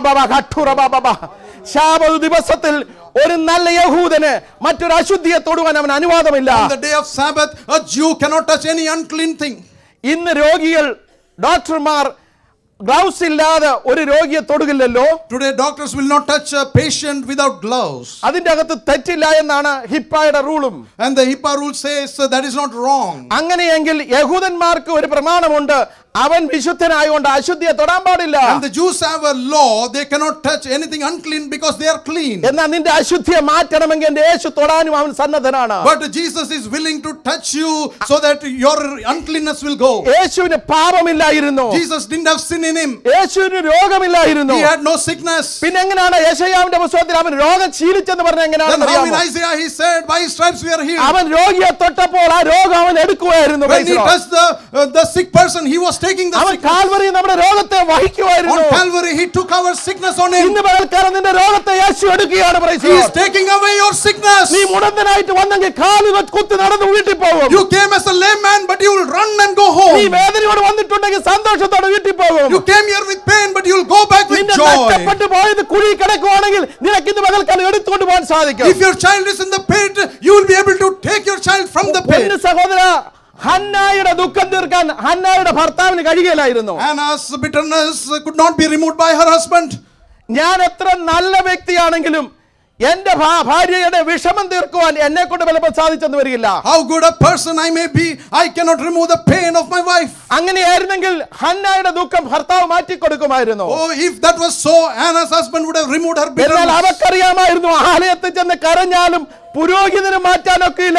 ശാബത് ദിവസത്തിൽ ഒരു നല്ല യഹൂദന് മറ്റൊരു അശുദ്ധിയെ തൊടുവാൻ അവൻ അനുവാദമില്ല On the day of Sabbath, a Jew cannot touch any unclean thing. ഇന്ന് രോഗികൾ ഡോക്ടർമാർ ഗ്ലൗസ് ഇല്ലാതെ ഒരു രോഗിയെ തൊടുകില്ലല്ലോ Today, doctors will not touch a patient without gloves. അതിന്റെ അകത്ത് തെറ്റില്ല എന്നാണ് ഹിപ്പായുടെ റൂളും And the HIPAA rule says uh, that is not wrong. അങ്ങനെയെങ്കിൽ യഹൂദന്മാർക്ക് ഒരു പ്രമാണമുണ്ട് അവൻ വിശുദ്ധനായതുകൊണ്ട് അശുദ്ധിയെ തൊടാൻ പാടില്ല And the Jews have a law, they cannot touch anything unclean because they are clean. എന്നാൽ നിന്റെ അശുദ്ധിയെ മാറ്റണമെങ്കിൽ എന്റെ യേശു തൊടാനും അവൻ സന്നദ്ധനാണ് But Jesus is willing to touch you so that your uncleanness will go. യേശുവിന് പാപമില്ലായിരുന്നു Jesus didn't have sin in him, യേശുവിന് രോഗമില്ലായിരുന്നു he had no sickness. പിന്നെ എങ്ങനെയാണ് യേശയ്യാവിന്റെ പുസ്തകത്തിൽ അവൻ രോഗം ശീലിച്ചെന്ന് പറഞ്ഞ Then എങ്ങനെയാണെന്ന് how in അറിയാമോ Isaiah he said, By his stripes we are healed. അവൻ രോഗിയെ തൊട്ടപ്പോൾ ആ രോഗം അവൻ എടുക്കുമായിരുന്നു When he Praise the Lord. touched the, uh, the sick person, he was taking the അവൻ sickness. കാൽവറി നമ്മുടെ രോഗത്തെ വഹിക്കുമായിരുന്നു On Calvary, he took our sickness on him. ഇന്ന് പകൽക്കാലം നിന്റെ രോഗത്തെ യേശു എടുക്കുകയാണ് praise the He Lord. is taking away your sickness. നീ മുടന്തനായിട്ട് വന്നെങ്കിൽ കാല് വെച്ച് കുത്തി നടന്ന് വീട്ടിൽ പോകും You came as a lame man, but you will run and go നീ home. വേദനയോട് വന്നിട്ടുണ്ടെങ്കിൽ സന്തോഷത്തോടെ വീട്ടിൽ പോകും You came here with pain, but you will go back with നിന്റെ joy. നഷ്ടപ്പെട്ടു പോയത് കുഴി കിടക്കുവാണെങ്കിൽ നിനക്ക് ഇന്ന് പകൽക്കാലം എടുത്തുകൊണ്ട് പോകാൻ സാധിക്കും If your child is in the pit, you will be able to take your child from the പൊന്നു pit. സഹോദര ഹന്നായുടെ ദുഃഖം തീർക്കാൻ ഹന്നായുടെ ഭർത്താവിന് കഴിയുകയില്ലായിരുന്നു Anna's bitterness could not be removed by her husband. ഞാൻ എത്ര നല്ല വ്യക്തിയാണെങ്കിലും എന്റെ ഭാ- ഭാര്യയുടെ വിഷമം തീർക്കുവാൻ എന്നെ കൊണ്ട് ചിലപ്പോൾ സാധിച്ചെന്ന് വരികില്ല How good a person I may be, I cannot remove the pain of my wife. അങ്ങനെയായിരുന്നെങ്കിൽ ഹന്നായുടെ ദുഃഖം ഭർത്താവ് മാറ്റിക്കൊടുക്കുമായിരുന്നു Oh, if that was so, Anna's husband would have removed her എന്നാൽ bitterness. അവക്കറിയാമായിരുന്നു ആലയത്തിൽ ചെന്ന് കരഞ്ഞാലും പുരോഹിതന് മാറ്റാനൊക്കെയില്ല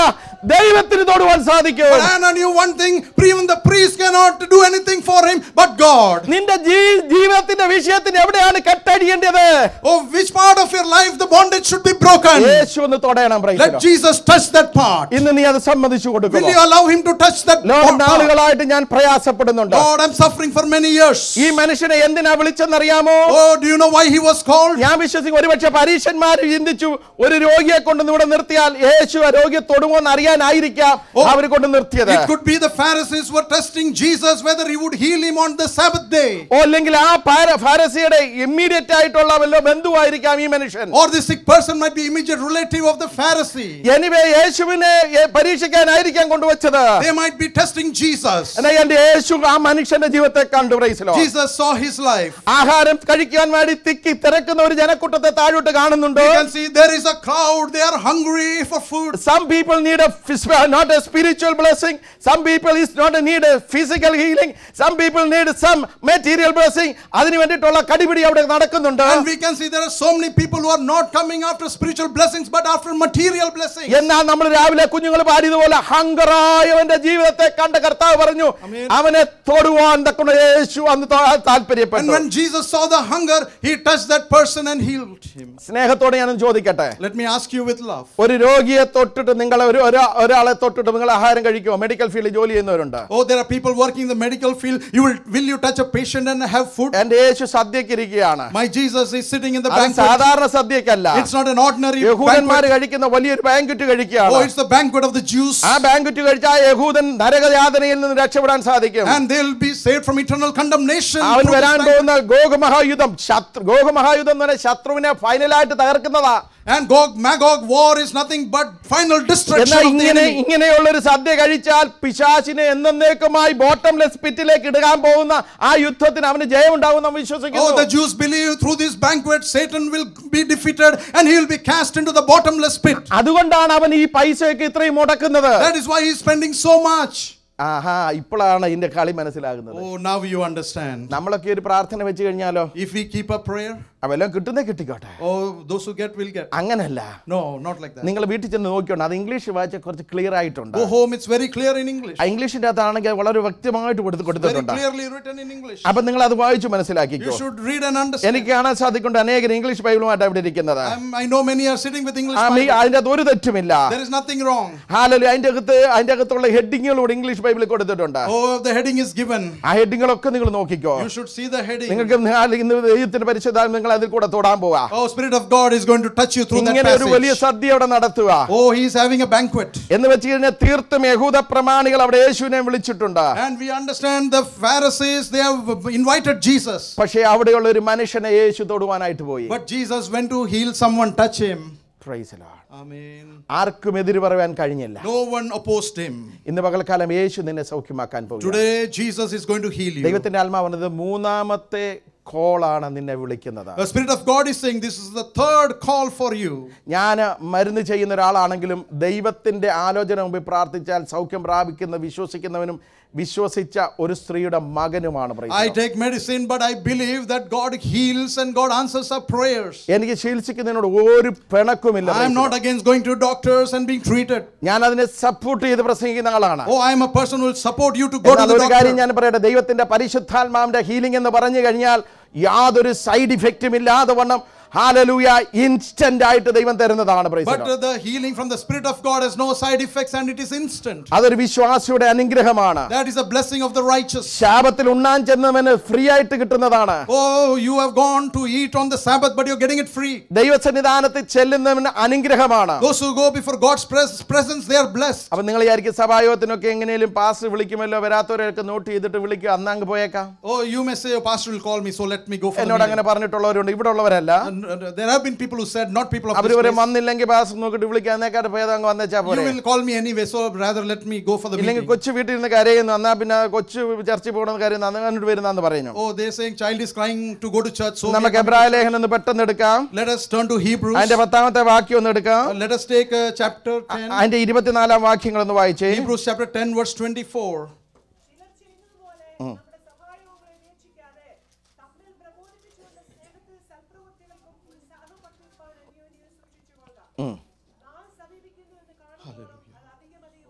ദൈവത്തിന് തൊടുവാൻ സാധിക്കും But Anna knew one thing, even the priest cannot do anything for him but God. നിന്റെ ജീ- ജീവിതത്തിന്റെ വിഷയത്തിന് എവിടെയാണ് കെട്ടടിയേണ്ടത് Oh, which part of your life the bondage should be broken? യേശു ഒന്ന് തൊടയണം praise the Let Lord. Jesus touch that part. ഇന്ന് നീ അത് സമ്മതിച്ചു Will കൊടുക്കുക you allow him to touch that ലോകം part? നാളുകളായിട്ട് ഞാൻ പ്രയാസപ്പെടുന്നുണ്ട് Lord, I'm suffering for many years. ഈ മനുഷ്യനെ എന്തിനാ വിളിച്ചെന്നറിയാമോ Oh, do you know why he was called? ഞാൻ വിശ്വസിക്കും ഒരുപക്ഷെ പരീക്ഷന്മാർ ചിന്തിച്ചു ഒരു രോഗിയെ കൊണ്ട് ഇവിടെ നിർത്തിയാൽ യേശു ആ രോഗിയെ തൊടുമോ എന്ന് അറിയാനായിരിക്കാം Oh. അവർ കൊണ്ട് നിർത്തിയത് It could be the Pharisees were testing Jesus whether he would heal him on the Sabbath day. ഓ അല്ലെങ്കിൽ ആ പാര- ഫാരസിയുടെ ഇമ്മീഡിയറ്റ് ആയിട്ടുള്ള വല്ല ബന്ധുവായിരിക്കാം ഈ മനുഷ്യൻ Or the sick person might be immediate relative of the Pharisee. Anyway യേശുവിനെ എ- പരീക്ഷിക്കാനായിരിക്കാം കൊണ്ടുവച്ചത് They might be testing Jesus. എന്നാൽ എന്റെ യേശു ആ മനുഷ്യന്റെ ജീവിതത്തെ കണ്ടു പ്രൈസിലോ Jesus saw his life. ആഹാരം കഴിക്കാൻ വേണ്ടി തിക്കി തിരക്കുന്ന ഒരു ജനക്കൂട്ടത്തെ താഴോട്ട് കാണുന്നുണ്ട് You can see there is a crowd, they are hungry for food. some people need a phys- not a spiritual blessing some people is not a need a physical healing some people need some material blessing അതിന് വേണ്ടിയിട്ടുള്ള കടിപിടി അവിടെ നടക്കുന്നുണ്ട് And we can see there are so many people who are not coming after spiritual blessings but after material blessings. എന്നാൽ നമ്മൾ രാവിലെ കുഞ്ഞുങ്ങൾ പാടിയതുപോലെ ഹങ്കറായവന്റെ ജീവിതത്തെ കണ്ട കർത്താവ് പറഞ്ഞു Amen. അവനെ തൊടുവാൻ തക്കുന്ന യേശു അന്ന് തൊ- And താല്പര്യപ്പെട്ടു when Jesus saw the hunger, he touched that person and healed him. സ്നേഹത്തോടെ ഞാൻ ചോദിക്കട്ടെ Let me ask you with love. ഒരു രോഗിയെ തൊട്ടിട്ട് നിങ്ങൾ ഒരു ഒരാ- ഒരാളെ തൊട്ടിട്ട് നിങ്ങൾ ആഹാരം കഴിക്കുമോ മെഡിക്കൽ ഫീൽഡിൽ ജോലി ചെയ്യുന്നവരുണ്ട് Oh, there are people working in the medical field. You will will you touch a patient and have food? എന്റെ യേശു സദ്യക്ക് ഇരിക്കുകയാണ് My Jesus is sitting in the അത് banquet. സാധാരണ സദ്യക്കല്ല It's not an ordinary യഹൂദന്മാർ banquet. കഴിക്കുന്ന വലിയൊരു ബാങ്കുറ്റ് Oh, കഴിക്കുകയാണ് it's the banquet of the Jews. ആ ബാങ്കുറ്റ് കഴിച്ചാൽ യഹൂദൻ നരകയാതനയിൽ നിന്ന് രക്ഷപ്പെടാൻ സാധിക്കും And they'll be saved from eternal condemnation. അവൻ through this വരാൻ banquet. പോകുന്ന ഗോഗമഹായുധം ശത്രു ഗോഗമഹായുധം എന്ന് പറഞ്ഞാൽ ശത്രുവിനെ ഫൈനലായിട്ട് തകർക്കുന്നതാ And Gog Magog war is nothing but final destruction എന്നാൽ of the ഇങ്ങനെ enemy. ഇങ്ങനെയുള്ള ഒരു സദ്യ കഴിച്ചാൽ പിശാചിനെ എന്നേക്കുമായി ബോട്ടംലെസ് പിറ്റിലേക്ക് ഇടുകാൻ പോകുന്ന ആ യുദ്ധത്തിന് അവന് ജയമുണ്ടാവും നാം Oh, the വിശ്വസിക്കുന്നു Jews believe through this banquet Satan will be defeated and he will be cast into the bottomless pit. അതുകൊണ്ടാണ് അവൻ ഈ പൈസയൊക്കെ ഇത്രയും മുടക്കുന്നത് That is why he's spending so much. ആഹാ ഇപ്പോഴാണ് ഇതിന്റെ കളി മനസ്സിലാകുന്നത് Oh, now you understand. നമ്മളൊക്കെ ഒരു പ്രാർത്ഥന വെച്ച് കഴിഞ്ഞാലോ If we keep up prayer, അവെല്ലാം കിട്ടുന്നേ കിട്ടിക്കോട്ടെ oh, those who get will get. അങ്ങനല്ല No, not like that. നിങ്ങൾ വീട്ടിൽ ചെന്ന് നോക്കിയോണ്ട് അത് ഇംഗ്ലീഷ് വായിച്ച കുറച്ച് ക്ലിയർ ആയിട്ടുണ്ട് Go home, it's very clear in English. ആ ഇംഗ്ലീഷിന്റെ അകത്താണെങ്കിൽ വളരെ വ്യക്തമായിട്ട് കൊടുത്ത് Very കൊടുത്തിട്ടുണ്ട് clearly written in English. അപ്പൊ നിങ്ങൾ അത് വായിച്ചു You മനസ്സിലാക്കിക്കോ should read and understand. എനിക്ക് കാണാൻ സാധിക്കൊണ്ട് അനേകം ഇംഗ്ലീഷ് ബൈബിളുമായിട്ട് അവിടെ ഇരിക്കുന്നത് I'm, I know many are sitting with English ആ മീ- Bible. അതിന്റെ അകത്ത് ഒരു തെറ്റുമില്ല There is nothing wrong. ഹാലലു അതിന്റെ അകത്ത് അതിന്റെ അകത്തുള്ള ഹെഡിങ്ങുകളോട് ഇംഗ്ലീഷ് ബൈബിളിൽ കൊടുത്തിട്ടുണ്ട് Oh, the heading is given. ആ ഹെഡിങ്ങുകളൊക്കെ നിങ്ങൾ നോക്കിക്കോ You should see the heading. നിങ്ങൾക്ക് നാളെ ഇന്ന് ദൈവത്തിന്റെ പരിശുദ്ധാൽ നിങ്ങൾ അതിൽ കൂടെ തൊടാൻ പോവാ Oh, Spirit of God is going to touch you through that ഇങ്ങനെ ഒരു വലിയ passage. സദ്യ അവിടെ നടത്തുക Oh, he is having a banquet. എന്ന് വെച്ച് കഴിഞ്ഞാൽ തീർത്തും യഹൂദ പ്രമാണികൾ അവിടെ യേശുവിനെ വിളിച്ചിട്ടുണ്ട് And we understand the Pharisees, they have invited Jesus. പക്ഷേ അവിടെയുള്ള ഒരു മനുഷ്യനെ യേശു തൊടുവാനായിട്ട് പോയി But Jesus went to heal someone, touch him. Praise the Lord. Amen. ആർക്കും എതിര് പറയാൻ കഴിഞ്ഞില്ല No one opposed him. ഇന്ന് പകൽക്കാലം യേശു നിന്നെ സൗഖ്യമാക്കാൻ പോകും Today, Jesus is going to heal you. ദൈവത്തിന്റെ ആത്മാവ് പറഞ്ഞത് മൂന്നാമത്തെ കോളാണ് നിന്നെ വിളിക്കുന്നത് The Spirit of God is saying this is the third call for you. ഞാൻ മരുന്ന് ചെയ്യുന്ന ഒരാളാണെങ്കിലും ദൈവത്തിന്റെ ആലോചന മുമ്പിൽ പ്രാർത്ഥിച്ചാൽ സൗഖ്യം പ്രാപിക്കുന്ന വിശ്വസിക്കുന്നവനും വിശ്വസിച്ച ഒരു സ്ത്രീയുടെ മകനുമാണ് praise the I Lord. take medicine, but I believe that God heals and God answers our prayers. എനിക്ക് ചികിത്സിക്കുന്നതിനോട് ഒരു പിണക്കുമില്ല I am praise the not Lord. against going to doctors and being treated. ഞാൻ അതിനെ സപ്പോർട്ട് ചെയ്ത് പ്രസംഗിക്കുന്ന ആളാണ് Oh, I am a person who will support you to go to എന്നാൽ the ഒരു കാര്യം doctor. ഞാൻ പറയട്ടെ ദൈവത്തിന്റെ പരിശുദ്ധാത്മാവിന്റെ ഹീലിംഗ് എന്ന് പറഞ്ഞു കഴിഞ്ഞാൽ യാതൊരു സൈഡ് ഇഫക്റ്റും ഇല്ലാതെ വണ്ണം ഹാലലൂയ ഇൻസ്റ്റന്റ് ആയിട്ട് ദൈവം തരുന്നതാണ് praise the But Lord. uh, the healing from the Spirit of God has no side effects and it is instant. അതൊരു വിശ്വാസിയുടെ അനുഗ്രഹമാണ് That is a blessing of the righteous. ശാപത്തിൽ ഉണ്ണാൻ ചെന്നവന് ഫ്രീ ആയിട്ട് കിട്ടുന്നതാണ് Oh, you have gone to eat on the Sabbath, but you're getting it free. ദൈവസന്നിധാനത്തിൽ ചെല്ലുന്നവന് അനുഗ്രഹമാണ് Those who go before God's pres- presence, they are blessed. അപ്പൊ നിങ്ങൾ വിചാരിക്കും സഭായോഗത്തിനൊക്കെ എങ്ങനെയും pass വിളിക്കുമല്ലോ വരാത്തവരൊക്കെ not ചെയ്തിട്ട് വിളിക്കുക അന്ന് അങ്ങ് പോയേക്കാം Oh, you may say, oh, Pastor will call me, so let me go for the എന്നോട് meeting. അങ്ങനെ പറഞ്ഞിട്ടുള്ളവരുണ്ട് ഇവിടെ ഉള്ളവരല്ല And, uh, there have been people who said, not people of അവർ this പറയും place. വന്നില്ലെങ്കിൽ പാസ് നോക്കിട്ട് വിളിക്കാന്നേക്കാട്ട് ഭേദം അങ്ങ് വന്നേച്ചാ You പോരെ will call me anyway, so rather let me go for the ഇല്ലെങ്കിൽ meeting. കൊച്ചു വീട്ടിൽ നിന്ന് കരയുന്നു എന്നാ പിന്നെ കൊച്ചു ചർച്ചിൽ പോകണമെന്ന് കരയുന്നു അന്ന് കണ്ടിട്ട് വരുന്നു പറഞ്ഞു Oh, they're saying child is crying to go to church, so we നമുക്ക് are coming. എബ്രായ ലേഖനം ഒന്ന് പെട്ടെന്ന് എടുക്കാം let us turn to Hebrews. അതിന്റെ പത്താമത്തെ വാക്യം ഒന്ന് എടുക്കാം Uh, let us take uh, chapter 10. അതിന്റെ ഇരുപത്തിനാലാം വാക്യങ്ങൾ ഒന്ന് വായിച്ചേ Hebrews chapter 10, verse 24. ചിലർ ചെയ്യുന്നതുപോലെ നമ്മുടെ സഹായവുമായി വീക്ഷിക്കാതെ തമ്മിൽ പ്രബോധിപ്പിച്ചുകൊണ്ട് സ്നേഹത്തിൽ സൽപ്രവൃത്തികൾക്കും ഉത്സാഹപ്പെട്ടിരിപ്പാൻ അന്യോന്യം സൂക്ഷിച്ചുകൊള്ളുക നാൾ സമീപിക്കുന്നു എന്ന് കാണുമ്പോൾ അത് അധികമധികം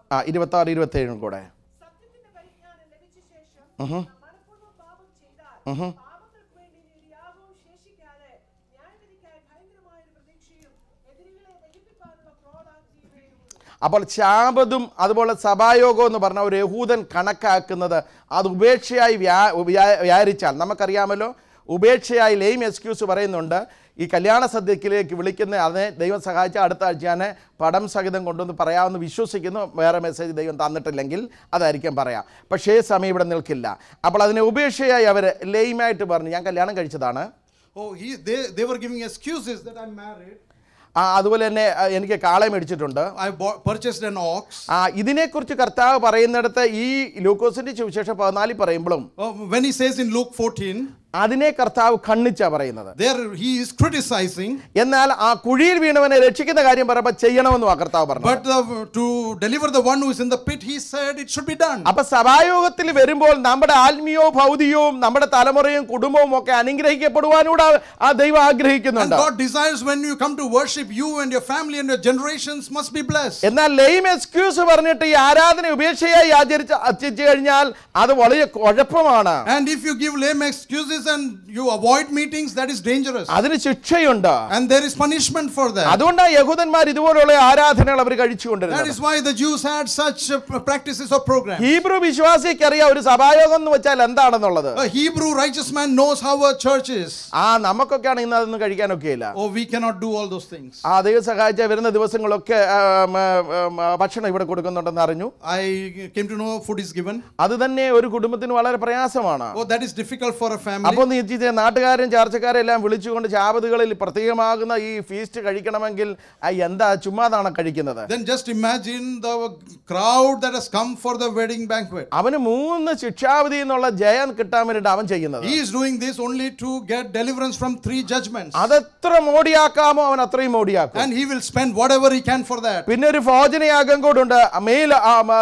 ആ ഇരുപത്തി ആറ് ഇരുപത്തി ഏഴും കൂടെ സത്യത്തിന്റെ പരിജ്ഞാനം ലഭിച്ച ശേഷം മനഃപൂർവ്വം പാപം ചെയ്താൽ പാപങ്ങൾക്ക് വേണ്ടി ഇനി ഒരു യാഗവും ശേഷിക്കാതെ ന്യായവിധിക്കായി ഭയങ്കരമായ ഒരു പ്രതീക്ഷയും എതിരികളെ ദഹിപ്പിക്കാനുള്ള ക്രോധാജീവയും അപ്പോൾ ശാപതും അതുപോലെ സഭായോഗം എന്ന് പറഞ്ഞ ഒരു യഹൂദൻ കണക്കാക്കുന്നത് അത് ഉപേക്ഷയായി വ്യാ വ്യാ- വ്യാരിച്ചാൽ നമുക്കറിയാമല്ലോ ഉപേക്ഷയായി ലെയിം എക്സ്ക്യൂസ് പറയുന്നുണ്ട് ഈ കല്യാണ സദ്യക്കിലേക്ക് വിളിക്കുന്ന അതിനെ ദൈവം സഹായിച്ച അടുത്ത ആഴ്ച ഞാൻ പടം സഹിതം കൊണ്ടുവന്ന് പറയാമെന്ന് വിശ്വസിക്കുന്നു വേറെ മെസ്സേജ് ദൈവം തന്നിട്ടില്ലെങ്കിൽ അതായിരിക്കും പറയാം പക്ഷേ സമയം ഇവിടെ നിൽക്കില്ല അപ്പോൾ അതിനെ ഉപേക്ഷയായി അവർ ലെയിമായിട്ട് പറഞ്ഞു ഞാൻ കല്യാണം കഴിച്ചതാണ് Oh, he, they, they were giving excuses that I'm married. ആ, അതുപോലെ തന്നെ ആ, എനിക്ക് കാളെ മേടിച്ചിട്ടുണ്ട് I bought, purchased an ox. ആ ഇതിനെക്കുറിച്ച് കർത്താവ് പറയുന്നിടത്ത് ഈ ലൂക്കോസിന്റെ സുവിശേഷം പതിനാലിൽ പറയുമ്പോഴും Oh, when he says in Luke 14, അതിനെ കർത്താവ് ഖണ്ഡിച്ചാ പറയുന്നത് there he is criticizing, എന്നാൽ ആ കുഴിയിൽ വീണവനെ രക്ഷിക്കുന്ന കാര്യം പറയുമ്പോൾ ചെയ്യണമെന്നും ആ കർത്താവ് പറഞ്ഞു but the, to deliver the one who is in the pit, he said it should be done. അപ്പൊ സഭായോഗത്തിൽ വരുമ്പോൾ നമ്മുടെ ആത്മീയവും ഭൗതികവും നമ്മുടെ തലമുറയും കുടുംബവും ഒക്കെ അനുഗ്രഹിക്കപ്പെടുവാനൂടെ ആ- ആ ദൈവം And ആഗ്രഹിക്കുന്നുണ്ട് God desires when you come to worship, you and your family and your generations must be blessed. എന്നാൽ ലെയിം എക്സ്ക്യൂസ് പറഞ്ഞിട്ട് ഈ ആരാധന ഉപേക്ഷയായി ആചരിച്ച് അർച്ചിച്ചു കഴിഞ്ഞാൽ അത് വളരെ കുഴപ്പമാണ് And if you give lame excuses and you avoid meetings, that is dangerous. അതിന് ശിക്ഷയുണ്ട് And there is punishment for that. അതുകൊണ്ടാണ് യഹൂദന്മാർ ഇതുപോലുള്ള ആരാധനകൾ അവർ That കഴിച്ചുകൊണ്ടിരുന്നത് is why the Jews had such uh, practices or programs. Hebrew വിശ്വാസിക്ക് അറിയാം ഒരു സഭായോഗം എന്ന് വെച്ചാൽ എന്താണെന്നുള്ളത് A Hebrew righteous man knows how a church is. ആ നമുക്കൊക്കെയാണ് ഇന്ന് അതൊന്നും കഴിക്കാനൊക്കെ ഇല്ല Oh, we cannot do all those things. ആ ദൈവം സഹായിച്ച വരുന്ന ദിവസങ്ങളൊക്കെ ആ, ഉം, ഉം, ഭക്ഷണം ഇവിടെ കൊടുക്കുന്നുണ്ടെന്ന് അറിഞ്ഞു I came to know food is given. അത് തന്നെ ഒരു കുടുംബത്തിന് വളരെ പ്രയാസമാണ് Oh, that is difficult for a family. അപ്പോൾ നീ ചിന്തിച്ചേ, നാട്ടുകാരും ചാർച്ചക്കാരും എല്ലാം വിളിച്ചുകൊണ്ട് ശാപതുകളിൽ പ്രത്യേകമാകുന്ന ഈ ഫീസ്റ്റ് കഴിക്കണമെങ്കിൽ ആ, എന്താ ചുമ്മാതാണ് കഴിക്കുന്നത് Then just imagine the crowd that has come for the wedding banquet. അവന് മൂന്ന് ശിക്ഷാവധി എന്നുള്ള ജയം കിട്ടാൻ വേണ്ടിയിട്ട് അവൻ ചെയ്യുന്നത് He is doing this only to get deliverance from three judgments. അതെത്ര മോടിയാക്കാമോ അവൻ അത്രയും മോടിയാക്കും And he will spend whatever he can for that. പിന്നെ ഒരു ഭോജനയാഗം കൂടുണ്ട് മെയിൽ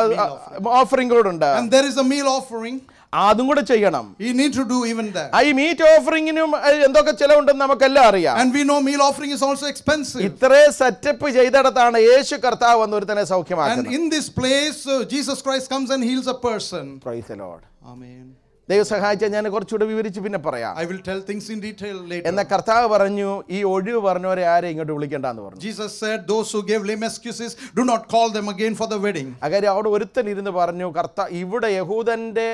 ഓഫറിംഗ് കൂടുണ്ട് And there is a meal offering. അതും കൂടെ ചെയ്യണം He need to do even that. ആ ഈ മീറ്റ് ഓഫറിങ്ങിനും എന്തൊക്കെ ചിലവുണ്ടെന്ന് നമുക്കെല്ലാം അറിയാം And we know meal offering is also expensive. ഇത്രേ സെറ്റപ്പ് ചെയ്തിടത്താണ് യേശു കർത്താവ് വന്ന് ഒരുത്തനെ And സൗഖ്യമാക്കുന്നത് in this place, uh, Jesus Christ comes and heals a person. Praise the Lord. Amen. ദൈവം സഹായിച്ചാൽ ഞാൻ കുറച്ചുകൂടെ വിവരിച്ച് പിന്നെ പറയാം I will tell things in detail എന്ന later. കർത്താവ് പറഞ്ഞു ഈ ഒഴിവ് പറഞ്ഞവരെ ആരെ ഇങ്ങോട്ട് വിളിക്കണ്ടെന്ന് പറഞ്ഞു Jesus said, Those who gave lame excuses, do not call them again for the wedding. അകാര്യം അവിടെ ഒരുത്തൻ ഇരുന്ന് പറഞ്ഞു കർത്ത ഇവിടെ യഹൂദൻ്റെ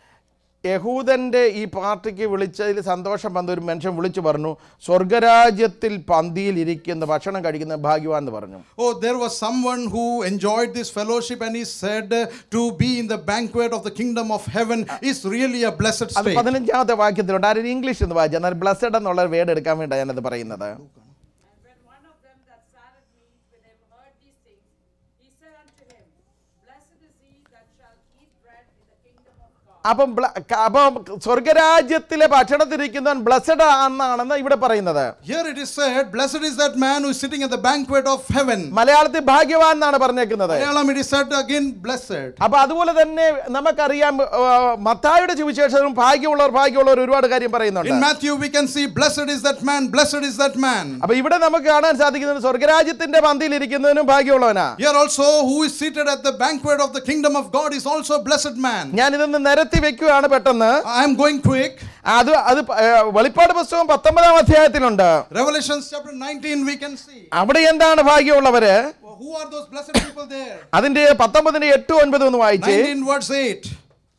യഹൂദൻ്റെ ഈ പാർട്ടിക്ക് വിളിച്ചതിൽ സന്തോഷം വന്ന ഒരു മനുഷ്യൻ വിളിച്ചു പറഞ്ഞു സ്വർഗരാജ്യത്തിൽ പന്തിയിൽ ഇരിക്കുന്ന ഭക്ഷണം കഴിക്കുന്ന ഭാഗ്യവാൻ എന്ന് പറഞ്ഞു Oh, there was someone who enjoyed this fellowship and he said, uh, To be in the banquet of the kingdom of heaven is really a blessed അത് state. പതിനഞ്ചാമത്തെ വാക്യത്തിലുണ്ട് ആരും ഇംഗ്ലീഷ് എന്ന് വായിച്ചു എന്നാൽ ബ്ലസ്സഡ് എന്നുള്ള വേർഡ് എടുക്കാൻ വേണ്ടി ഞാനത് പറയുന്നത് And when one of them that sat at meat with him heard these things, he said unto him, Blessed is he that shall eat bread in the kingdom of God. അപ്പം ബ്ല- ക- അപ്പം സ്വർഗരാജ്യത്തിലെ ഭക്ഷണത്തിരിക്കുന്നവൻ blessed ആണെന്നാണെന്ന് ഇവിടെ പറയുന്നത് Here it is said, Blessed is that man who is sitting at the banquet of heaven. മലയാളത്തിൽ ഭാഗ്യവാൻ എന്നാണ് പറഞ്ഞേക്കുന്നത് Malayalam it is said again, Blessed. അപ്പൊ അതുപോലെ തന്നെ നമുക്കറിയാം ആ, മത്തായിയുടെ സുവിശേഷവും ഭാഗ്യമുള്ളവർ ഭാഗ്യമുള്ളവർ ഒരുപാട് കാര്യം In പറയുന്നുണ്ട് Matthew, we can see, Blessed is that man, blessed is that man. അപ്പൊ ഇവിടെ നമുക്ക് കാണാൻ സാധിക്കുന്നത് സ്വർഗരാജ്യത്തിന്റെ പന്തിയിൽ ഇരിക്കുന്നതിനും ഭാഗ്യമുള്ളവനാ Here also, who is seated at the banquet of the kingdom of God is also a blessed man. ഞാൻ ഇതൊന്ന് നിരത്തി വെക്കുകയാണ് പെട്ടെന്ന് I am going quick. അത് അത് പ- ഏ, വെളിപ്പാട് പുസ്തകം പത്തൊമ്പതാം അധ്യായത്തിലുണ്ട് Revelations chapter 19, we can see. അവിടെ എന്താണ് ഭാഗ്യമുള്ളവര് Who are those blessed people there? അതിന്റെ പത്തൊമ്പതിന്റെ എട്ട് ഒൻപത് ഒന്ന് വായിച്ചേ 19 verse 8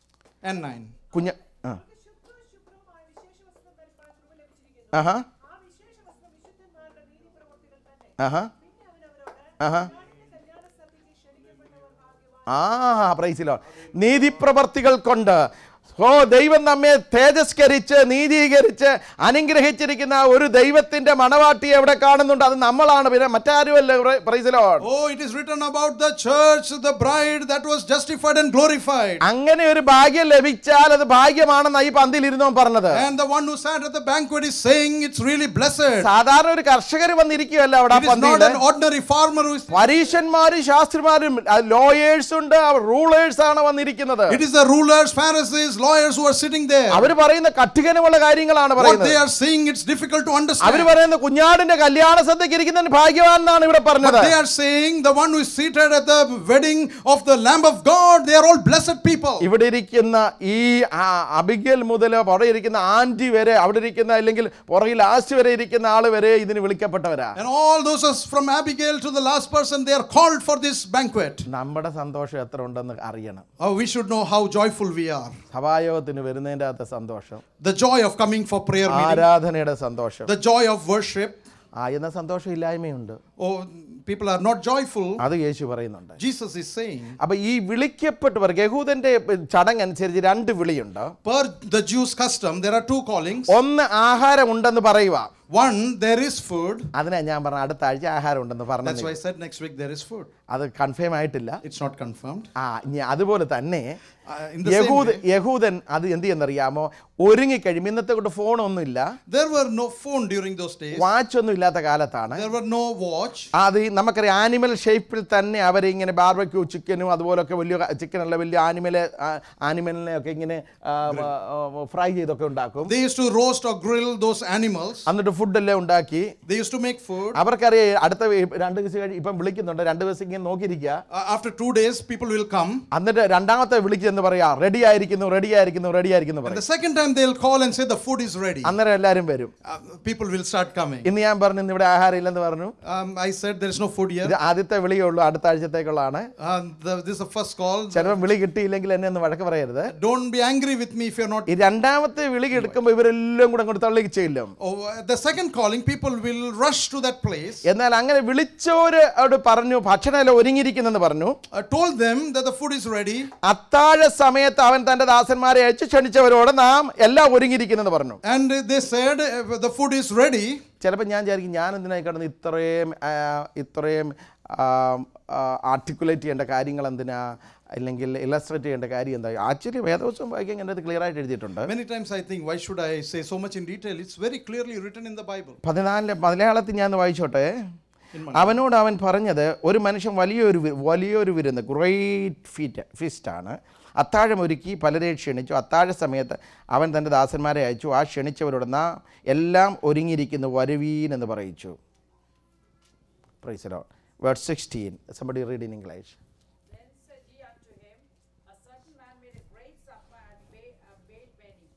and 9. കുഞ്ഞ ആ. ശുഭ്ര ശുഭ്രമായ വിശേഷവസ്ത്രം ധരിപ്പാൻ കൃപ ലഭിച്ചിരിക്കുന്നു ആഹാ ആ വിശേഷവസ്ത്രം വിശുദ്ധന്മാരുടെ നീതിപ്രവർത്തികൾ തന്നെ ആഹാ പിന്നെ അവനവരോട് ആഹാ ഞാനിന്റെ കല്യാണ സദ്യക്ക് ക്ഷണിക്കപ്പെട്ടവർ ഭാഗ്യവാൻ ആ പ്രൈസിലോ നീതിപ്രവർത്തികൾ കൊണ്ട് ഓ ദൈവം നമ്മെ തേജസ്കരിച്ച് നീതീകരിച്ച് അനുഗ്രഹിച്ചിരിക്കുന്ന ഒരു ദൈവത്തിന്റെ മണവാട്ടി എവിടെ കാണുന്നുണ്ട് അത് നമ്മളാണ് പിന്നെ മറ്റാരുമല്ല പ്രൈസിലോ Oh, it is written about the church, the bride that was justified and glorified. അങ്ങനെ ഒരു ഭാഗ്യം ലഭിച്ചാൽ അത് ഭാഗ്യമാണെന്ന് ഈ പന്തിയിൽ ഇരുന്നോ പറഞ്ഞത് And the one who sat at the banquet is saying it's really blessed. സാധാരണ ഒരു കർഷകർ വന്നിരിക്കുകയല്ല അവിടെ ആ It is not പന്തിയിൽ an ordinary farmer who is. പരീക്ഷന്മാരും ശാസ്ത്രിമാരും ലോയേഴ്സ് ഉണ്ട് റൂളേഴ്സ് ആണ് വന്നിരിക്കുന്നത് It is the rulers, Pharisees, lawyers who are sitting there, അവർ പറയുന്ന കഠിനമുള്ള കാര്യങ്ങളാണ് what പറയുന്നത് they are saying, it's difficult to our understand. പറയുന്ന കുഞ്ഞാടിന്റെ കല്യാണ സദ്യക്ക് ഇരിക്കുന്നതിന് ഭാഗ്യവാൻ എന്നാണ് ഇവിടെ പറഞ്ഞത് But they are saying the one who is seated at the wedding of the Lamb of God, they are all blessed people. ഇവിടെ ഇരിക്കുന്ന ഈ ആ- അബിഗൽ മുതൽ പുറകെ ഇരിക്കുന്ന ആന്റി വരെ അവിടെ ഇരിക്കുന്ന അല്ലെങ്കിൽ പുറകിൽ ലാസ്റ്റ് വരെ ഇരിക്കുന്ന ആള് വരെ ഇതിന് വിളിക്കപ്പെട്ടവരാ And all those us from Abigail to the last person, they are called for this banquet. നമ്മുടെ സന്തോഷം എത്ര ഉണ്ടെന്ന് അറിയണം Oh, we should know how joyful we are. സഭായോഗത്തിന് വരുന്നതിൻ്റെ അകത്തെ സന്തോഷം The joy of coming for prayer meeting, ആരാധനയുടെ സന്തോഷം the joy of worship. ആ എന്ന സന്തോഷം ഇല്ലായ്മയുണ്ട് Oh, people are not joyful. അത് യേശു പറയുന്നുണ്ട് Jesus is saying, അപ്പൊ ഈ വിളിക്കപ്പെട്ടവർ യഹൂദന്റെ ചടങ്ങ് അനുസരിച്ച് രണ്ട് വിളിയുണ്ട് per the Jews' custom, there are two callings. ഒന്ന് ആഹാരം ഉണ്ടെന്ന് പറയുക One, there is food. അതിനാ ഞാൻ പറഞ്ഞ അടുത്ത ആഴ്ച ആഹാരം ഉണ്ടെന്ന് That's പറഞ്ഞു why I said next week there is food. അത് കൺഫേം ആയിട്ടില്ല It's not confirmed. ആ ഇനി അതുപോലെ തന്നെ Uh, in the same യഹൂദ way, യഹൂദൻ അത് എന്ത് ചെയ്യുന്നറിയാമോ ഒരുങ്ങിക്കഴിയും ഇന്നത്തെ കൊണ്ട് ഫോണൊന്നുമില്ല there were no phone during those days. Watch ഒന്നും ഇല്ലാത്ത കാലത്താണ് There were no watch. അത് ഈ നമുക്കറിയാം ആനിമൽ ഷേപ്പിൽ തന്നെ അവരിങ്ങനെ ബാർബക്യൂ ചിക്കനും അതുപോലൊക്കെ വലിയ ചിക്കനുള്ള വലിയ ആനിമലെ ആനിമലിനെ ഒക്കെ ഇങ്ങനെ ഫ്രൈ ചെയ്തൊക്കെ ഉണ്ടാക്കും They used to roast or grill those animals. എന്നിട്ട് ഫുഡെല്ലാം ഉണ്ടാക്കി They used to make food. അവർക്കറിയാം അടുത്ത വേ- രണ്ട് ദിവസം കഴിഞ്ഞ് ഇപ്പം വിളിക്കുന്നുണ്ട് രണ്ട് ദിവസം ഇങ്ങനെ നോക്കിയിരിക്കുക Uh, after two days, people will come. എന്നിട്ട് രണ്ടാമത്തെ വിളിച്ചെന്ന് പറയാ റെഡി ആയിരിക്കുന്നു റെഡി ആയിരിക്കുന്നു റെഡി ആയിരിക്കുന്നു And പറയും the second time, they'll call and say the food is ready. അന്നേരം എല്ലാവരും വരും Uh, people will start coming. ഇന്ന് ഞാൻ പറഞ്ഞു ഇന്ന് ഇവിടെ ആഹാരം ഇല്ലെന്ന് പറഞ്ഞു Um, I said there is no food ഇത് here. ആദ്യത്തെ വിളിയേ ഉള്ളൂ അടുത്ത ആഴ്ചത്തേക്കുള്ളതാണ് Uh, the, this is the first call. ചിലപ്പോൾ വിളി കിട്ടിയില്ലെങ്കിൽ എന്നെ ഒന്ന് വഴക്ക് പറയരുത് Don't be angry with me if you're not. ഈ രണ്ടാമത്തെ വിളി എടുക്കുമ്പോൾ ഇവരെല്ലാം കൂടെ അങ്ങോട്ട് തള്ളി ചെല്ലും Oh, uh, the second calling, people will rush to that place. എന്നാൽ അങ്ങനെ വിളിച്ചവര് അവിടെ പറഞ്ഞു ഭക്ഷണമെല്ലാം ഒരുങ്ങിയിരിക്കുന്നെന്ന് പറഞ്ഞു Uh, told them that the food is ready. അത്താഴ സമയത്ത് അവൻ തന്റെ ദാസന്മാരെ അയച്ചു ക്ഷണിച്ചവരോട് നാം എല്ലാം ഒരുങ്ങിയിരിക്കുന്നെന്ന് പറഞ്ഞു And they said uh, the food is ready. ചിലപ്പോൾ ഞാൻ വിചാരിക്കും ഞാൻ എന്തിനായി കിടന്ന് ഇത്രയും ആ, ഇത്രയും ആർട്ടിക്കുലേറ്റ് ചെയ്യേണ്ട കാര്യങ്ങൾ എന്തിനാ അല്ലെങ്കിൽ ഇലസ്ട്രേറ്റ് ചെയ്യേണ്ട കാര്യം എന്താ ആക്ച്വലി വേദവസം വായിക്കാൻ എൻ്റെ ക്ലിയർ ആയിട്ട് എഴുതിയിട്ടുണ്ട് Many times I think, why should I say so much in detail? It's very clearly written in the Bible. പതിനാലിലെ മലയാളത്തിൽ ഞാൻ വായിച്ചോട്ടെ അവനോട് അവൻ പറഞ്ഞത് ഒരു മനുഷ്യൻ വലിയൊരു വി- വലിയൊരു വിരുന്ന് ഗ്രേറ്റ് ഫീറ്റ് ഫിസ്റ്റാണ് അത്താഴം ഒരുക്കി പലരെ ക്ഷണിച്ചു അത്താഴ സമയത്ത് അവൻ തൻ്റെ ദാസന്മാരെ അയച്ചു ആ ക്ഷണിച്ചവരോട് നാം എല്ലാം ഒരുങ്ങിയിരിക്കുന്നു വരുവീൻ എന്ന് പറയിച്ചു praise Lord word sixteen somebody read in English Then said he unto him, A certain man made a great supper and bade, uh, bade many,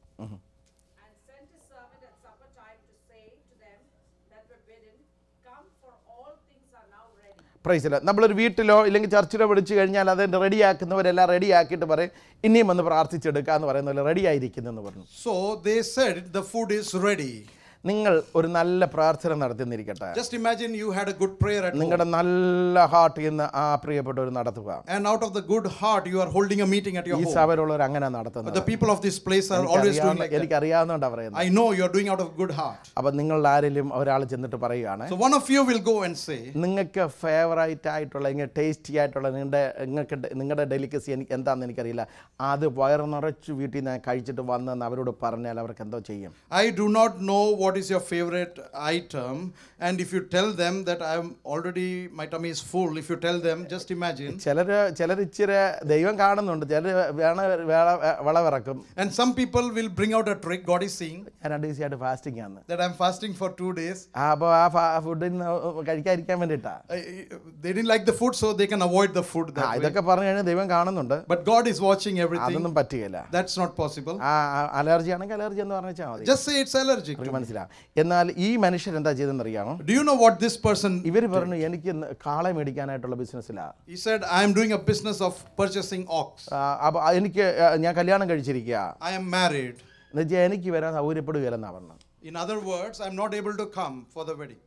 and sent his servant at supper time to say to them that were bidden, Come, for all things are now ready. പ്രൈസില നമ്മളൊരു വീട്ടിലോ ഇല്ലെങ്കിൽ ചർച്ചിലോ വിളിച്ചു കഴിഞ്ഞാൽ അത് റെഡിയാക്കുന്നവരെല്ലാം റെഡിയാക്കിയിട്ട് പറയും ഇനിയും ഒന്ന് പ്രാർത്ഥിച്ചെടുക്കുക എന്ന് പറയുന്ന പോലെ റെഡിയായിരിക്കുന്നു എന്ന് പറഞ്ഞു So they said the food is ready. നിങ്ങൾ ഒരു നല്ല പ്രാർത്ഥന നടത്തുന്നിരിക്കട്ടെ Just imagine you had a good prayer at home. നിങ്ങളുടെ നല്ല ഹാർട്ടിൽ നിന്ന് ആ പ്രിയപ്പെട്ടവർ നടത്തുക And out of the good heart, you are holding a meeting at your ഈ home. സഭയിലുള്ളവർ അങ്ങനെ നടത്തുന്നത് The people of this place are always doing like that. എനിക്കറിയാവുന്നതുകൊണ്ടാണ് പറയുന്നത് I know you are doing out of good heart. അപ്പം നിങ്ങളിൽ ആരെങ്കിലും ഒരാൾ ചെന്നിട്ട് പറയുകയാണ് So one of you will go and say, നിങ്ങൾക്ക് ഫേവറേറ്റ് ആയിട്ടുള്ള ഇങ്ങനെ ടേസ്റ്റി ആയിട്ടുള്ള നിങ്ങളുടെ നിങ്ങൾക്ക് ഡ- നിങ്ങളുടെ ഡെലിക്കസി എനിക്ക് എന്താണെന്ന് എനിക്കറിയില്ല അത് വയറ് നിറച്ച് വീട്ടിൽ നിന്ന് കഴിച്ചിട്ട് വന്നെന്ന് അവരോട് പറഞ്ഞാൽ അവർക്ക് എന്തോ ചെയ്യും I do not know what is your favorite item. And if you tell them that I'm already, my tummy is full, if you tell them, just imagine. ചിലർ ചിലർ ഇച്ചിരി ദൈവം കാണുന്നുണ്ട് ചിലർ വേണ വേള വളവിറക്കും And some people will bring out a trick, God is seeing, ഞാൻ രണ്ട് ദിവസമായിട്ട് ഫാസ്റ്റിംഗ് ആണ് that I'm fasting for two days. അപ്പോൾ ആ ഫുഡിൽ നിന്ന് കഴിക്കാതിരിക്കാൻ വേണ്ടിയിട്ടാ I- they didn't like the food, so they can avoid the food ആ that way. ഇതൊക്കെ പറഞ്ഞു കഴിഞ്ഞാൽ ദൈവം കാണുന്നുണ്ട് But God is watching everything. അതൊന്നും പറ്റുകയില്ല That's not possible. ആ അലർജി ആണെങ്കിൽ അലർജി എന്ന് പറഞ്ഞാൽ മതി Just say it's allergic. അവർക്ക് മനസ്സിലാവും എന്നാൽ ഈ മനുഷ്യൻ എന്താ ചെയ്തെന്ന് അറിയാമോ Do you know what this person? ഇവർ പറഞ്ഞു എനിക്ക് ഇന്ന് കാളെ മേടിക്കാനായിട്ടുള്ള ബിസിനസ്സിലാണ് He said, I am doing a business of purchasing ox. അപ്പോൾ എനിക്ക് ആ, ഞാൻ കല്യാണം കഴിച്ചിരിക്കുക I am married. എന്നുവെച്ചാൽ എനിക്ക് വരാൻ സൗകര്യപ്പെടുകയില്ലെന്നാണ് പറഞ്ഞത് In other words, I'm not able to come for the wedding.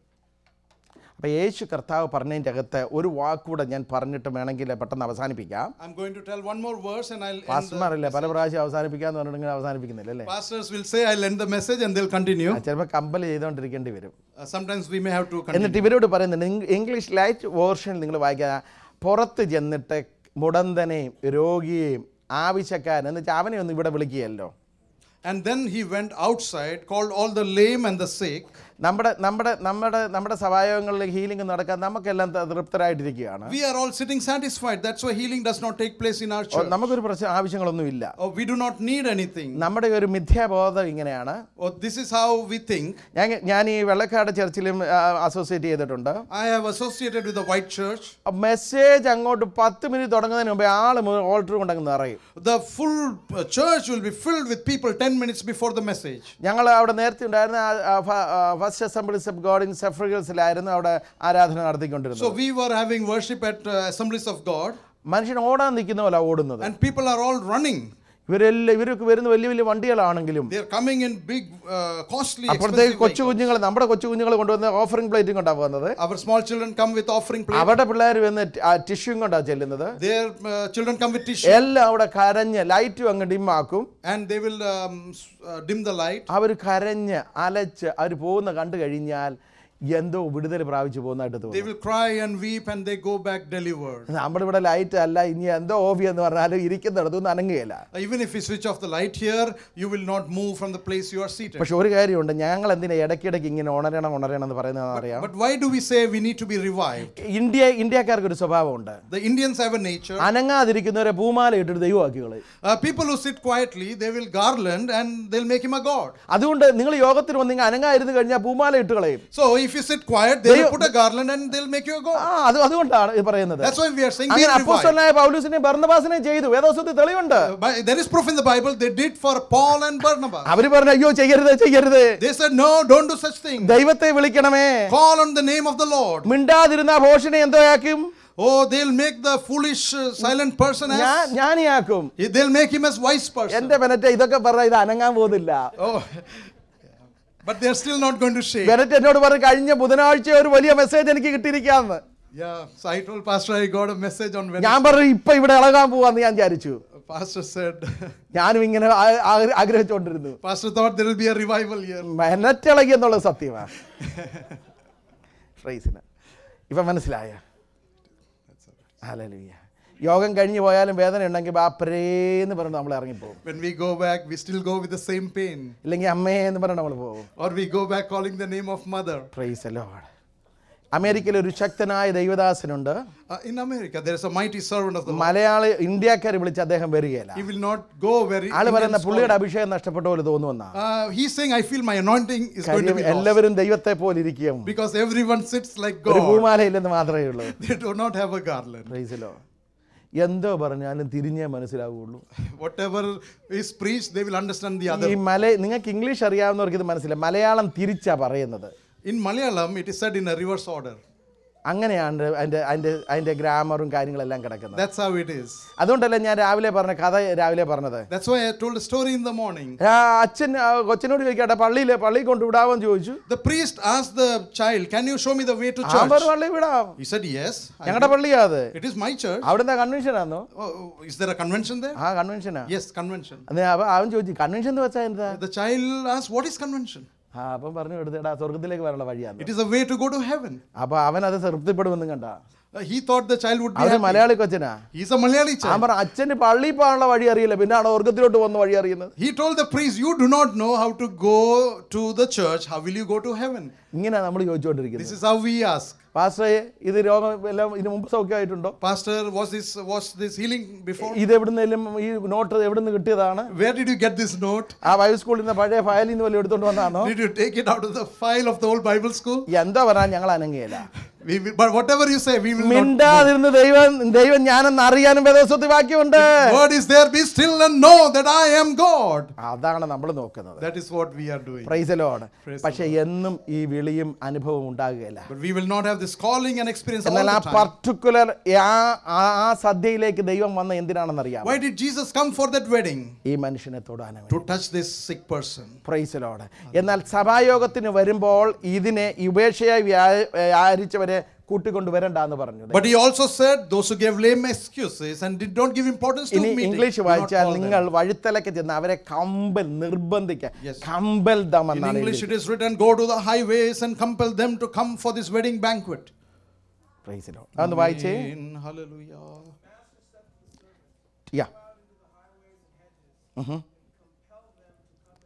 അപ്പോൾ യേശു കർത്താവ് പറഞ്ഞതിൻ്റെ അകത്ത് ഒരു വാക്കുകൂടെ ഞാൻ പറഞ്ഞിട്ട് വേണമെങ്കിൽ പെട്ടെന്ന് അവസാനിപ്പിക്കാം I'm going to tell one more verse and I'll end the, പാസ്റ്റർമാരല്ലേ പല പ്രാവശ്യം അവസാനിപ്പിക്കാന്ന് പറഞ്ഞിട്ട് അവസാനിപ്പിക്കുന്നില്ല അല്ലേ Pastors will say, I'll end the message and they'll continue. ചിലപ്പോൾ കമ്പൽ ചെയ്തുകൊണ്ടിരിക്കേണ്ടി വരും Uh, sometimes we may have to continue. എന്നിട്ട് ഇവരോട് പറയുന്നുണ്ട് ഇംഗ്- ഇംഗ്ലീഷ് ലൈറ്റ് വേർഷനിൽ നിങ്ങൾ വായിക്കുക പുറത്ത് ചെന്നിട്ട് മുടന്തനെയും രോഗിയെയും ആവശ്യക്കാരൻ എന്ന് വെച്ചാൽ അവനെ ഒന്നും ഇവിടെ വിളിക്കുകയല്ലോ And then he went outside, called all the lame and the sick. നമ്മുടെ നമ്മുടെ നമ്മുടെ നമ്മുടെ സഭായോഗങ്ങളിൽ ഹീലിംഗ് നടക്കാൻ നമുക്കെല്ലാം ത- തൃപ്തരായിട്ടിരിക്കുകയാണ് We are all sitting satisfied. That's why healing does not take place in our oh, church. നമുക്കൊരു പ്രശ്നം ആവശ്യങ്ങളൊന്നുമില്ല Oh, we do not need anything. നമ്മുടെ ഒരു മിഥ്യാബോധം ഇങ്ങനെയാണ് Oh, this is how we think. ഞാൻ ഞാൻ ഈ വെള്ളക്കാട് ചർച്ചിലും അസോസിയേറ്റ് ചെയ്തിട്ടുണ്ട് I have associated with the white church. Message അങ്ങോട്ട് പത്ത് മിനിറ്റ് തുടങ്ങുന്നതിന് മുമ്പേ ആള് ഓൾട്ടർ കൊണ്ടങ്ങ് നിറയും The full uh, church will be filled with people 10 minutes before the message. ഞങ്ങൾ അവിടെ നേരത്തെ ഉണ്ടായിരുന്ന first Assemblies of God in സെഫ്രിഗൽസിലായിരുന്നു അവിടെ ആരാധന നടത്തിക്കൊണ്ടിരുന്നത് So we were having worship at uh, Assemblies of God, മനുഷ്യൻ ഓടാൻ നിൽക്കുന്ന പോലെ ഓടുന്നത് and people are all running. ഇവരെല്ലാം ഇവരൊക്കെ വരുന്ന വലിയ വലിയ വണ്ടികളാണെങ്കിലും They are coming in big, uh, costly, അപ്പോഴത്തേക്ക് expensive കൊച്ചു vehicles. കുഞ്ഞുങ്ങൾ നമ്മുടെ കൊച്ചു കുഞ്ഞുങ്ങൾ കൊണ്ടുവന്ന് ഓഫറിംഗ് പ്ലേറ്റും കൊണ്ടാണ് പോകുന്നത് Our small children come with offering plate. അവരുടെ പിള്ളേർ വന്ന് ടിഷ്യൂം കൊണ്ടാണ് ചെല്ലുന്നത് Their uh, children come with tissue, എല്ലാം അവിടെ കരഞ്ഞ് ലൈറ്റും അങ്ങ് ഡിമ്മാക്കും and they will um, s- uh, dim the light. അവർ കരഞ്ഞ് അലച്ച് അവർ പോകുന്ന കണ്ടു കഴിഞ്ഞാൽ എന്തോ വിടുതൽ പ്രാപിച്ചു പോകുന്നതായിട്ട് They തോന്നും will cry and weep, and they go back delivered. നമ്മുടെ ഇവിടെ ലൈറ്റ് അല്ല ഇനി എന്തോ ഓഫ് എന്ന് പറഞ്ഞാലും ഇരിക്കുന്നിടത്തൊന്നും അനങ്ങുകയില്ല Even if we switch off the light here, you will not move from the place you are seated. പക്ഷെ ഒരു കാര്യമുണ്ട് ഞങ്ങൾ എന്തിനാ ഇടയ്ക്കിടയ്ക്ക് ഇങ്ങനെ ഉണരണം ഉണരണം എന്ന് പറയുന്നത് അറിയാം But why do we say we need to be revived? India ഇന്ത്യക്കാർക്ക് ഒരു സ്വഭാവമുണ്ട് The Indians have a nature. അനങ്ങാതിരിക്കുന്നവരെ പൂമാല ഇട്ടിട്ട് ദൈവമാക്കി കളയും Uh, people who sit quietly, they will garland and they'll make him a god. അതുകൊണ്ട് നിങ്ങൾ യോഗത്തിന് വന്ന് നിങ്ങൾ അനങ്ങായിരുന്നു കഴിഞ്ഞാൽ പൂമാല ഇട്ട് കളയും So if you sit quiet, they will put a garland and they'll make you a ആ god. അത് അതുകൊണ്ടാണ് ഇത് പറയുന്നത് That's why we are saying be അങ്ങനെ revived. അപ്പോസ്തലനായ പൗലൂസിനെ ഭർണബാസിനെ ചെയ്തു വേദോസത്തിൽ തെളിവുണ്ട് Uh, but there is proof in the Bible they did for Paul and Barnabas. അവര് പറഞ്ഞു അയ്യോ ചെയ്യരുത് ചെയ്യരുത് They said, No, don't do such thing. ദൈവത്തെ വിളിക്കണമേ Call on the name of the Lord. മിണ്ടാതിരുന്ന ഭോഷനെ എന്തോയാക്കും Oh, they'll make the foolish, uh, silent person ഞാൻ as. ജ്ഞാനിയാക്കും They'll make him as wise person. എന്റെ ബെനറ്റ് ഇതൊക്കെ പറഞ്ഞ ഇത് അനങ്ങാൻ പോകുന്നില്ല Oh, but they're still not going to shake. Bennett എന്നോട് പറഞ്ഞു കഴിഞ്ഞ ബുധനാഴ്ച ഒരു വലിയ മെസ്സേജ് എനിക്ക് കിട്ടിയിരിക്കാന്ന് Yeah, so I told Pastor I got a message on Wednesday. ഞാൻ പറഞ്ഞു ഇപ്പൊ ഇവിടെ ഇളകാൻ പോവാന്ന് ഞാൻ വിചാരിച്ചു Pastor said, ഞാനും ഇങ്ങനെ ആ- ആ- ആഗ്രഹിച്ചുകൊണ്ടിരുന്നു Pastor thought there will be a revival here. Bennett ഇളകി എന്നുള്ളത് സത്യമാണ് ഫ്രൈസിന് ഇപ്പൊ മനസ്സിലായ ഹല്ലേലൂയ യോഗം കഴിഞ്ഞു പോയാലും വേദന ഉണ്ടെങ്കിൽ ബാപ്പരേന്ന് പറഞ്ഞ് നമ്മൾ ഇറങ്ങിപ്പോകും When we go back, we still go with the same pain. ഇല്ലെങ്കിൽ അമ്മേ എന്ന് പറഞ്ഞ് നമ്മൾ പോകും Or we go back calling the name of mother. Praise Lord അമേരിക്കയിൽ ഒരു ശക്തനായ ദൈവദാസനുണ്ട് Uh, in America, there is a mighty servant of the Lord. Malayali ഇന്ത്യക്കാർ വിളിച്ച് അദ്ദേഹം വരികയില്ല He will not go where ആള് പറയുന്ന Indians call പുള്ളിയുടെ him. അഭിഷേകം നഷ്ടപ്പെട്ട പോലെ തോന്നുവെന്നാ Uh, he's saying, I feel my anointing is going to കാര്യം be lost. എല്ലാവരും ദൈവത്തെ പോലെ ഇരിക്കും Because everyone sits like ഒരു God. പൂമാലയില്ലെന്ന് മാത്രമേ ഉള്ളൂ They do not have a garland. പ്രൈസിലോ എന്തോ പറഞ്ഞാലും തിരിഞ്ഞേ മനസ്സിലാവുള്ളൂ Whatever is preached, they will understand the ഈ other. മല നിങ്ങൾക്ക് ഇംഗ്ലീഷ് അറിയാവുന്നവർക്ക് ഇത് മനസ്സിലായി മലയാളം തിരിച്ചാ പറയുന്നത് In Malayalam, it is said in a reverse order. അങ്ങനെയാണ് അതിൻ്റെ അതിൻ്റെ അതിൻ്റെ ഗ്രാമറും കാര്യങ്ങളെല്ലാം കിടക്കുന്നത് That's how it is. അതുകൊണ്ടല്ല ഞാൻ രാവിലെ പറഞ്ഞ കഥ രാവിലെ പറഞ്ഞത് That's why I told a story in the morning. ആ അച്ഛൻ ആ കൊച്ചിനോട് ചോദിക്കട്ടെ പള്ളിയിൽ പള്ളി കൊണ്ട് വിടാമെന്ന് ചോദിച്ചു The priest asked the child, Can you show me the way to ആ പറ church? പള്ളി വിടാം He said, Yes. I ഞങ്ങളുടെ പള്ളിയാ അത് will." It is my church. അവിടുത്തെ കൺവെൻഷനാന്നോ Oh, is there a convention there? ആ കൺവെൻഷനാ Yes, convention. അതെ അപ്പൊ അവൻ ചോദിച്ചു കൺവെൻഷൻ എന്ന് വെച്ചാൽ എന്താ The child asked, What is convention? ആ അപ്പം പറഞ്ഞു എടുത്തേടാ സ്വർഗത്തിലേക്ക് വരാനുള്ള വഴിയാണ് It is a way to go to heaven. അപ്പൊ അവൻ അത് തൃപ്തിപ്പെടുമെന്നും കണ്ട Uh, he thought the child would be അവന് happy. Malayali കൊച്ചനാ He's a Malayali അവൻ child. പറ അച്ഛന് പള്ളിയിൽ പോകാനുള്ള വഴി അറിയില്ല പിന്നാണ് സ്വർഗത്തിലോട്ട് പോകുന്ന വഴി അറിയുന്നത് He told the priest, You do not know how to go to the church. How will you go to heaven? ഇങ്ങനെ നമ്മൾ This ചോദിച്ചുകൊണ്ടിരിക്കുന്നത് is how we ask. പാസ്റ്ററെ ഇത് രോഗം എല്ലാം ഇതിന് മുമ്പ് സൗഖ്യമായിട്ടുണ്ടോ Pastor, was this was this healing before? ഇത് എവിടുന്നേലും ഈ നോട്ട് എവിടുന്ന് കിട്ടിയതാണ് Where did you get this note? ആ ബൈബിൾ സ്കൂളിൽ നിന്ന് പഴയ ഫയലിൽ നിന്ന് വല്ലതും എടുത്തോണ്ട് വന്നാണോ Did you take it out of the file of the old Bible school? എന്താ പറയാൻ ഞങ്ങൾ അനങ്ങിയല്ല We will, but whatever you say, we will not. മിണ്ടാതിരുന്ന് ദൈവം ദൈവം ഞാനെന്ന് അറിയാനും വേദോസത്തിൽ വാക്യമുണ്ട് Word is there, be still and know that I am God. അതാണ് നമ്മൾ നോക്കുന്നത് That is what we are doing. പ്രൈസലോട് Praise the പക്ഷെ എന്നും ഈ വിളിയും അനുഭവം ഉണ്ടാകുകയില്ല But we will not have this calling and experience all എന്നാൽ ആ the time. പർട്ടിക്കുലർ ആ ആ- ആ സദ്യയിലേക്ക് ദൈവം വന്ന എന്തിനാണെന്ന് അറിയാം Why did Jesus come for that wedding? ഈ മനുഷ്യനെ തൊടാൻ To touch this sick person. പ്രൈസലോട് എന്നാൽ സഭായോഗത്തിന് വരുമ്പോൾ ഇതിനെ ഉപേക്ഷയായി വ്യാ- വ്യാരിച്ചവരെ കൂട്ടിക്കൊണ്ട് വരണ്ട എന്ന് പറഞ്ഞു But he also said, those who gave lame excuses and did not give importance to ഇനി meeting, ഇംഗ്ലീഷ് do not വായിച്ചാൽ call them. നിങ്ങൾ വഴുത്തലക്ക് ചെന്ന് അവരെ കമ്പൽ നിർബന്ധിക്കാൻ Yes. കമ്പൽ ദം In എന്നാണ് English, എഴുതിയിരിക്കുന്നത്. it is written, go to the highways and compel them to come for this wedding banquet. Praise the Lord. അതൊന്ന് വായിച്ചേ Amen. Hallelujah. Yeah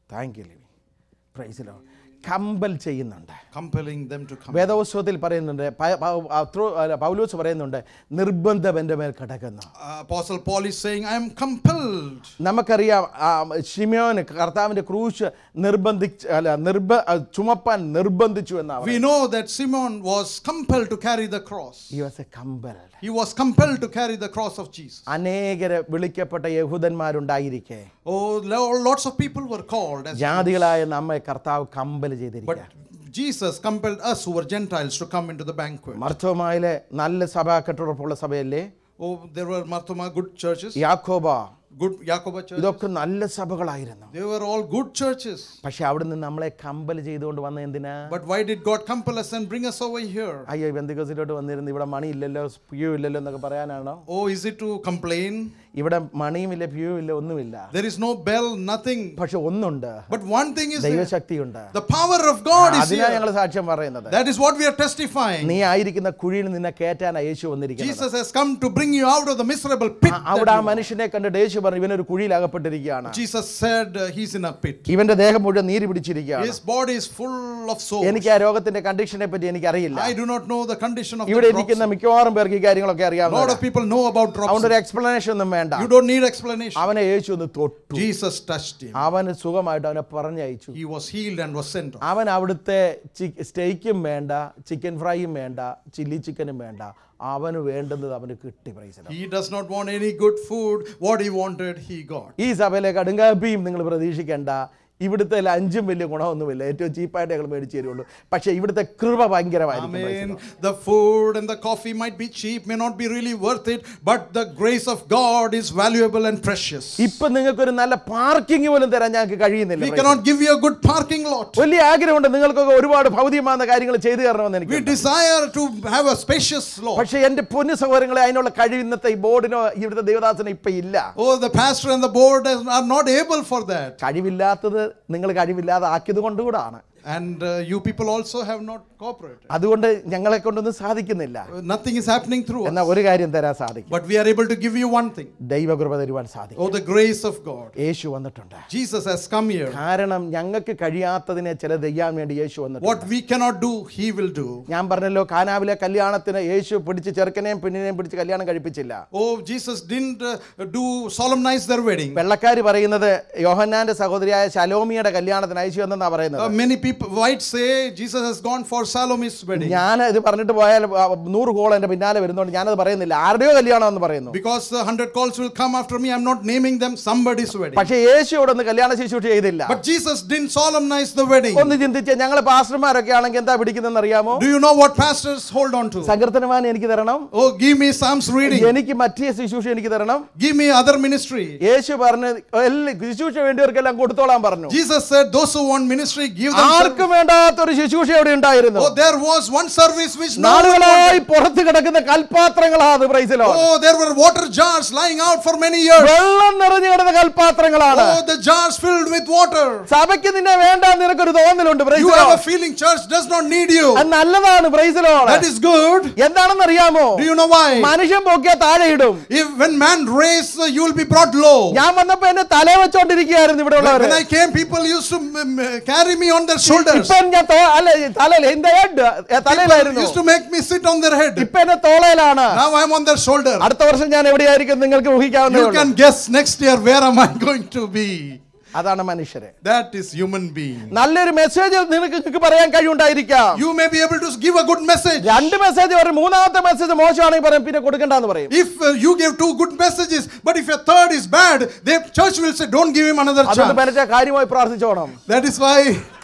thank you ലിവി പ്രൈസിലോ കമ്പൽ ചെയ്യുന്നുണ്ട് compelling them to come. വേദോത്സവത്തിൽ പറയുന്നുണ്ട് പ- പ- ആ, ത്രോ- അല്ല, പൗലോസ് പറയുന്നുണ്ട് നിർബന്ധം എൻ്റെ മേൽ കിടക്കുന്നു Uh, Apostle Paul is saying, I am compelled. നമുക്കറിയാം ആ, ശിമയോന് കർത്താവിൻ്റെ ക്രൂശ് നിർബന്ധിച്ച് അല്ല നിർബ ആ, ചുമപ്പാൻ നിർബന്ധിച്ചു എന്നാണ് We know that Simon was compelled to carry the cross. He was a compelled. He was compelled to carry the cross of Jesus. അനേകര് വിളിക്കപ്പെട്ട യഹൂദന്മാരുണ്ടായിരിക്കെ Oh, lo- lots of people were called as ജാതികളായ നമ്മെ കർത്താവ് compel ചെയ്തിരിക്കുക But Jesus compelled us who were Gentiles to come into the banquet. മർത്തോമായിലെ നല്ല സഭാ കെട്ടുറപ്പുള്ള സഭയല്ലേ Oh, there were Marthoma good churches, യാക്കോബ good Jacoba churches. ഇതൊക്കെ നല്ല സഭകളായിരുന്നു They were all good churches. പക്ഷെ അവിടുന്ന് നമ്മളെ കമ്പൽ ചെയ്തുകൊണ്ട് വന്ന എന്തിനാ But why did God compel us and bring us over here? അയ്യോ ബന്ധിക്കോസിലോട്ട് വന്നിരുന്നു ഇവിടെ മണി ഇല്ലല്ലോ പ്യൂ ഇല്ലല്ലോ എന്നൊക്കെ പറയാനാണോ Oh, is it to complain? ഇവിടെ മണിയുമില്ല പ്യൂ ഇല്ല ഒന്നുമില്ല There is no bell, nothing. പക്ഷെ ഒന്നുണ്ട് But one thing is there. ദൈവശക്തിയുണ്ട് The power of God is അതിനാ here. ഞങ്ങൾ സാക്ഷ്യം പറയുന്നത് That is what we are testifying. നീ ആയിരിക്കുന്ന കുഴിയിൽ നിന്നെ കയറ്റാനാ യേശു വന്നിരിക്കുന്നത് Jesus has come to bring you out of the miserable pit. ആ- അവിടെ ആ that you are. മനുഷ്യനെ കണ്ടിട്ട് യേശു പറഞ്ഞു ഇവനൊരു കുഴിയിൽ അകപ്പെട്ടിരിക്കുകയാണ് Jesus said uh, he's in a pit. ഇവന്റെ ദേഹം മുഴുവൻ നീര് പിടിച്ചിരിക്കുകയാണ് His body is full of sores. എനിക്ക് ആ രോഗത്തിന്റെ കണ്ടീഷനെ പറ്റി എനിക്കറിയില്ല I do not know the condition of ഇവിടെ the ഇരിക്കുന്ന dropsy. മിക്കവാറും പേർക്ക് ഈ കാര്യങ്ങളൊക്കെ A lot അറിയാവുന്ന of people know about അതുകൊണ്ട് dropsy. ഒരു എക്സ്പ്ലനേഷൻ ഒന്നും വേണ്ട You don't need explanation. അവനെ യേശു ഒന്ന് തൊട്ടു Jesus touched him. അവന് സുഖമായിട്ട് അവനെ പറഞ്ഞയച്ചു He was healed and was sent off. അവൻ അവിടുത്തെ സ്റ്റേക്കും വേണ്ട ചിക്കൻ ഫ്രൈയും വേണ്ട ചില്ലി ചിക്കനും വേണ്ട അവന് വേണ്ടുന്നത് അവന് കിട്ടി പ്രൈസില He does not want any good food. What he wanted, he got. ഈ സഭയിലെ കടുങ്കാപ്പിയും നിങ്ങൾ പ്രതീക്ഷിക്കേണ്ട ഇവിടുത്തെ അഞ്ചും വലിയ ഗുണമൊന്നുമില്ല ഏറ്റവും ചീപ്പായിട്ട് ഞങ്ങൾ മേടിച്ചു തരുള്ളൂ പക്ഷേ ഇവിടുത്തെ കൃപ ഭയങ്കരമായിരിക്കും praise the Amen. Lord. The food and the coffee might be cheap, may not be really worth it, but the grace of God is valuable and precious. ഇപ്പൊ നിങ്ങൾക്കൊരു നല്ല പാർക്കിംഗ് പോലും തരാൻ ഞങ്ങൾക്ക് കഴിയുന്നില്ല We praise the cannot give you a good parking lot. Lord. വലിയ ആഗ്രഹമുണ്ട് നിങ്ങൾക്കൊക്കെ ഒരുപാട് ഭൗതികമായ കാര്യങ്ങൾ ചെയ്തു തരണമെന്ന് We എനിക്ക് desire to have a spacious lot. പക്ഷേ എന്റെ പൊന്നു സഹോദരങ്ങളെ അതിനുള്ള കഴിവ് ഇന്നത്തെ ഈ ബോർഡിനോ ഇവിടുത്തെ ദേവദാസനോ ഇപ്പൊ ഇല്ല Oh, the pastor and the board is- are not able for that. കഴിവില്ലാത്തത് നിങ്ങൾ കഴിവില്ലാതെ ആക്കിയത് കൊണ്ടുകൂടാണ് And uh, you people also have not cooperated. അതുകൊണ്ട് ഞങ്ങളെ കൊണ്ടൊന്നും സാധിക്കുന്നില്ല Uh, Nothing is happening through us. എന്നാൽ ഒരു കാര്യം തരാൻ സാധിക്കും But we are able to give you one thing. ദൈവകൃപ തരുവാൻ സാധിക്കും Oh, the grace of God. യേശു വന്നിട്ടുണ്ട് Jesus has come here. കാരണം ഞങ്ങൾക്ക് കഴിയാത്തതിനെ ചില ചെയ്യാൻ വേണ്ടി യേശു വന്നിട്ടുണ്ട് What we cannot do, He will do. ഞാൻ പറഞ്ഞല്ലോ കാനാവിലെ കല്യാണത്തിന് യേശു പിടിച്ച് ചെറുക്കനെയും പെണ്ണിനെയും പിടിച്ച് കല്യാണം കഴിപ്പിച്ചില്ല Oh, Jesus didn't uh, do solemnize their wedding. വെള്ളക്കാർ പറയുന്നത് യോഹന്നാന്റെ സഹോദരിയായ ശലോമിയുടെ കല്യാണത്തിന് അയച്ചു എന്നാ Uh, പറയുന്നത് many people, whites say Jesus has gone for Salome's wedding. ഞാൻ ഇത് പറഞ്ഞിട്ട് പോയാൽ ആ, നൂറ് കോൾ എന്റെ പിന്നാലെ വരുന്നതുകൊണ്ട് ഞാനത് പറയുന്നില്ല ആരുടെയോ കല്യാണം എന്ന് പറയുന്നു Because the hundred calls will come after me, I'm not naming them somebody's wedding. പക്ഷേ യേശു ഇവിടെ ഒന്ന് കല്യാണ ശുശ്രൂഷ ചെയ്തില്ല But Jesus didn't solemnize the wedding. ഒന്ന് ചിന്തിച്ച് ഞങ്ങൾ പാസ്റ്റർമാരൊക്കെ ആണെങ്കിൽ എന്താ പിടിക്കുന്നതെന്ന് അറിയാമോ Do you know what pastors hold on to? സങ്കീർത്തനമാൻ എനിക്ക് തരണം Oh, give me Psalms reading. എനിക്ക് മറ്റേ ശുശ്രൂഷ എനിക്ക് തരണം Give me other ministry. യേശു പറഞ്ഞ് എല്ലാ ശുശ്രൂഷ വേണ്ടിയവർക്കെല്ലാം കൊടുത്തോളാൻ പറഞ്ഞു Jesus said, Those who want ministry, give them. service." ആർക്കും വേണ്ടാത്തൊരു ശുശ്രൂഷ അവിടെ ഉണ്ടായിരുന്നു Oh, there was one service which no one നാളുകളായി wanted. പുറത്ത് കിടക്കുന്ന കൽപാത്രങ്ങളാ അത് പ്രൈസിലോ Oh, there were water jars lying out for many years. വെള്ളം നിറഞ്ഞു കിടന്ന കൽപാത്രങ്ങളാണ് Oh, the jars filled with water. സഭയ്ക്ക് നിന്നെ വേണ്ട നിനക്കൊരു തോന്നലുണ്ട് You പ്രൈസിലോ have a feeling church does not need you. അത് നല്ലതാണ് പ്രൈസിലോ That is good. എന്താണെന്ന് അറിയാമോ Do you know why? മനുഷ്യൻ പൊക്കിയ താഴെ ഇടും If when man raised, uh, you will be brought low. ഞാൻ വന്നപ്പോ എന്നെ തല വെച്ചോണ്ടിരിക്കുകയായിരുന്നു ഇവിടെ When ഉള്ളവര് I came, people used to mm, mm, carry me on their shoulders. ഇപ്പൊ ഞാൻ തോ- അല്ല തലയിൽ എന്റെ head, ഏ, People തലയിലായിരുന്നു used to make me sit on their head. ഇപ്പൊ എന്നെ തോളയിലാണ് Now I'm on their shoulder. അടുത്ത വർഷം ഞാൻ എവിടെയായിരിക്കും നിങ്ങൾക്ക് ഊഹിക്കാവുന്നേ You ഉള്ളൂ. can guess next year where am I going to be? അതാണ് മനുഷ്യരെ That is human being. നല്ലൊരു മെസ്സേജ് നിനക്ക് നിങ്ങൾക്ക് പറയാൻ കഴിവുണ്ടായിരിക്കാം You may be able to give a good message. രണ്ട് മെസ്സേജ് പറയും മൂന്നാമത്തെ മെസ്സേജ് മോശമാണെങ്കിൽ പറയും പിന്നെ കൊടുക്കണ്ടെന്ന് പറയും If uh, you give two good messages, but if your third is bad, the church will say, Don't give him another അതുകൊണ്ട് chance. പനച്ച കാര്യമായി പ്രാർത്ഥിച്ചോണം That is why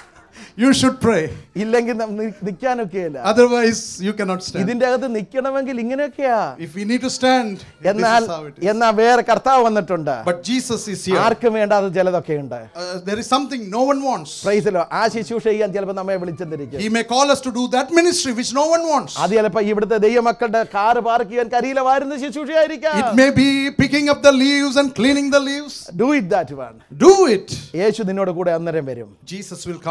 you should pray. ഇല്ലെങ്കിൽ ന- നി- നിൽക്കാനൊക്കെയല്ല Otherwise, you cannot stand. ഇതിന്റെ അകത്ത് നിൽക്കണമെങ്കിൽ ഇങ്ങനെയൊക്കെയാ If we need to stand, this എന്നാൽ is how it is. എന്നാ വേറെ കർത്താവ് വന്നിട്ടുണ്ട് But Jesus is here. ആർക്കും വേണ്ടാതെ ചിലതൊക്കെ ഉണ്ട് Uh, there is something no one wants. പ്രൈസിലോ ആ ശുശ്രൂഷ ചെയ്യാൻ ചിലപ്പോൾ നമ്മെ വിളിച്ചെന്നിരിക്കും He may call us to do that ministry which no one wants. അത് ചിലപ്പോ ഇവിടുത്തെ ദൈവമക്കളുടെ കാറ് പാർക്ക് ചെയ്യാൻ കരിയില വാരുന്ന ശുശ്രൂഷയായിരിക്കാം It may be picking up the leaves and cleaning the leaves. Do it that one Do it. Yesu നിന്നോട് കൂടെ അന്നേരം വരും Jesus will come with you.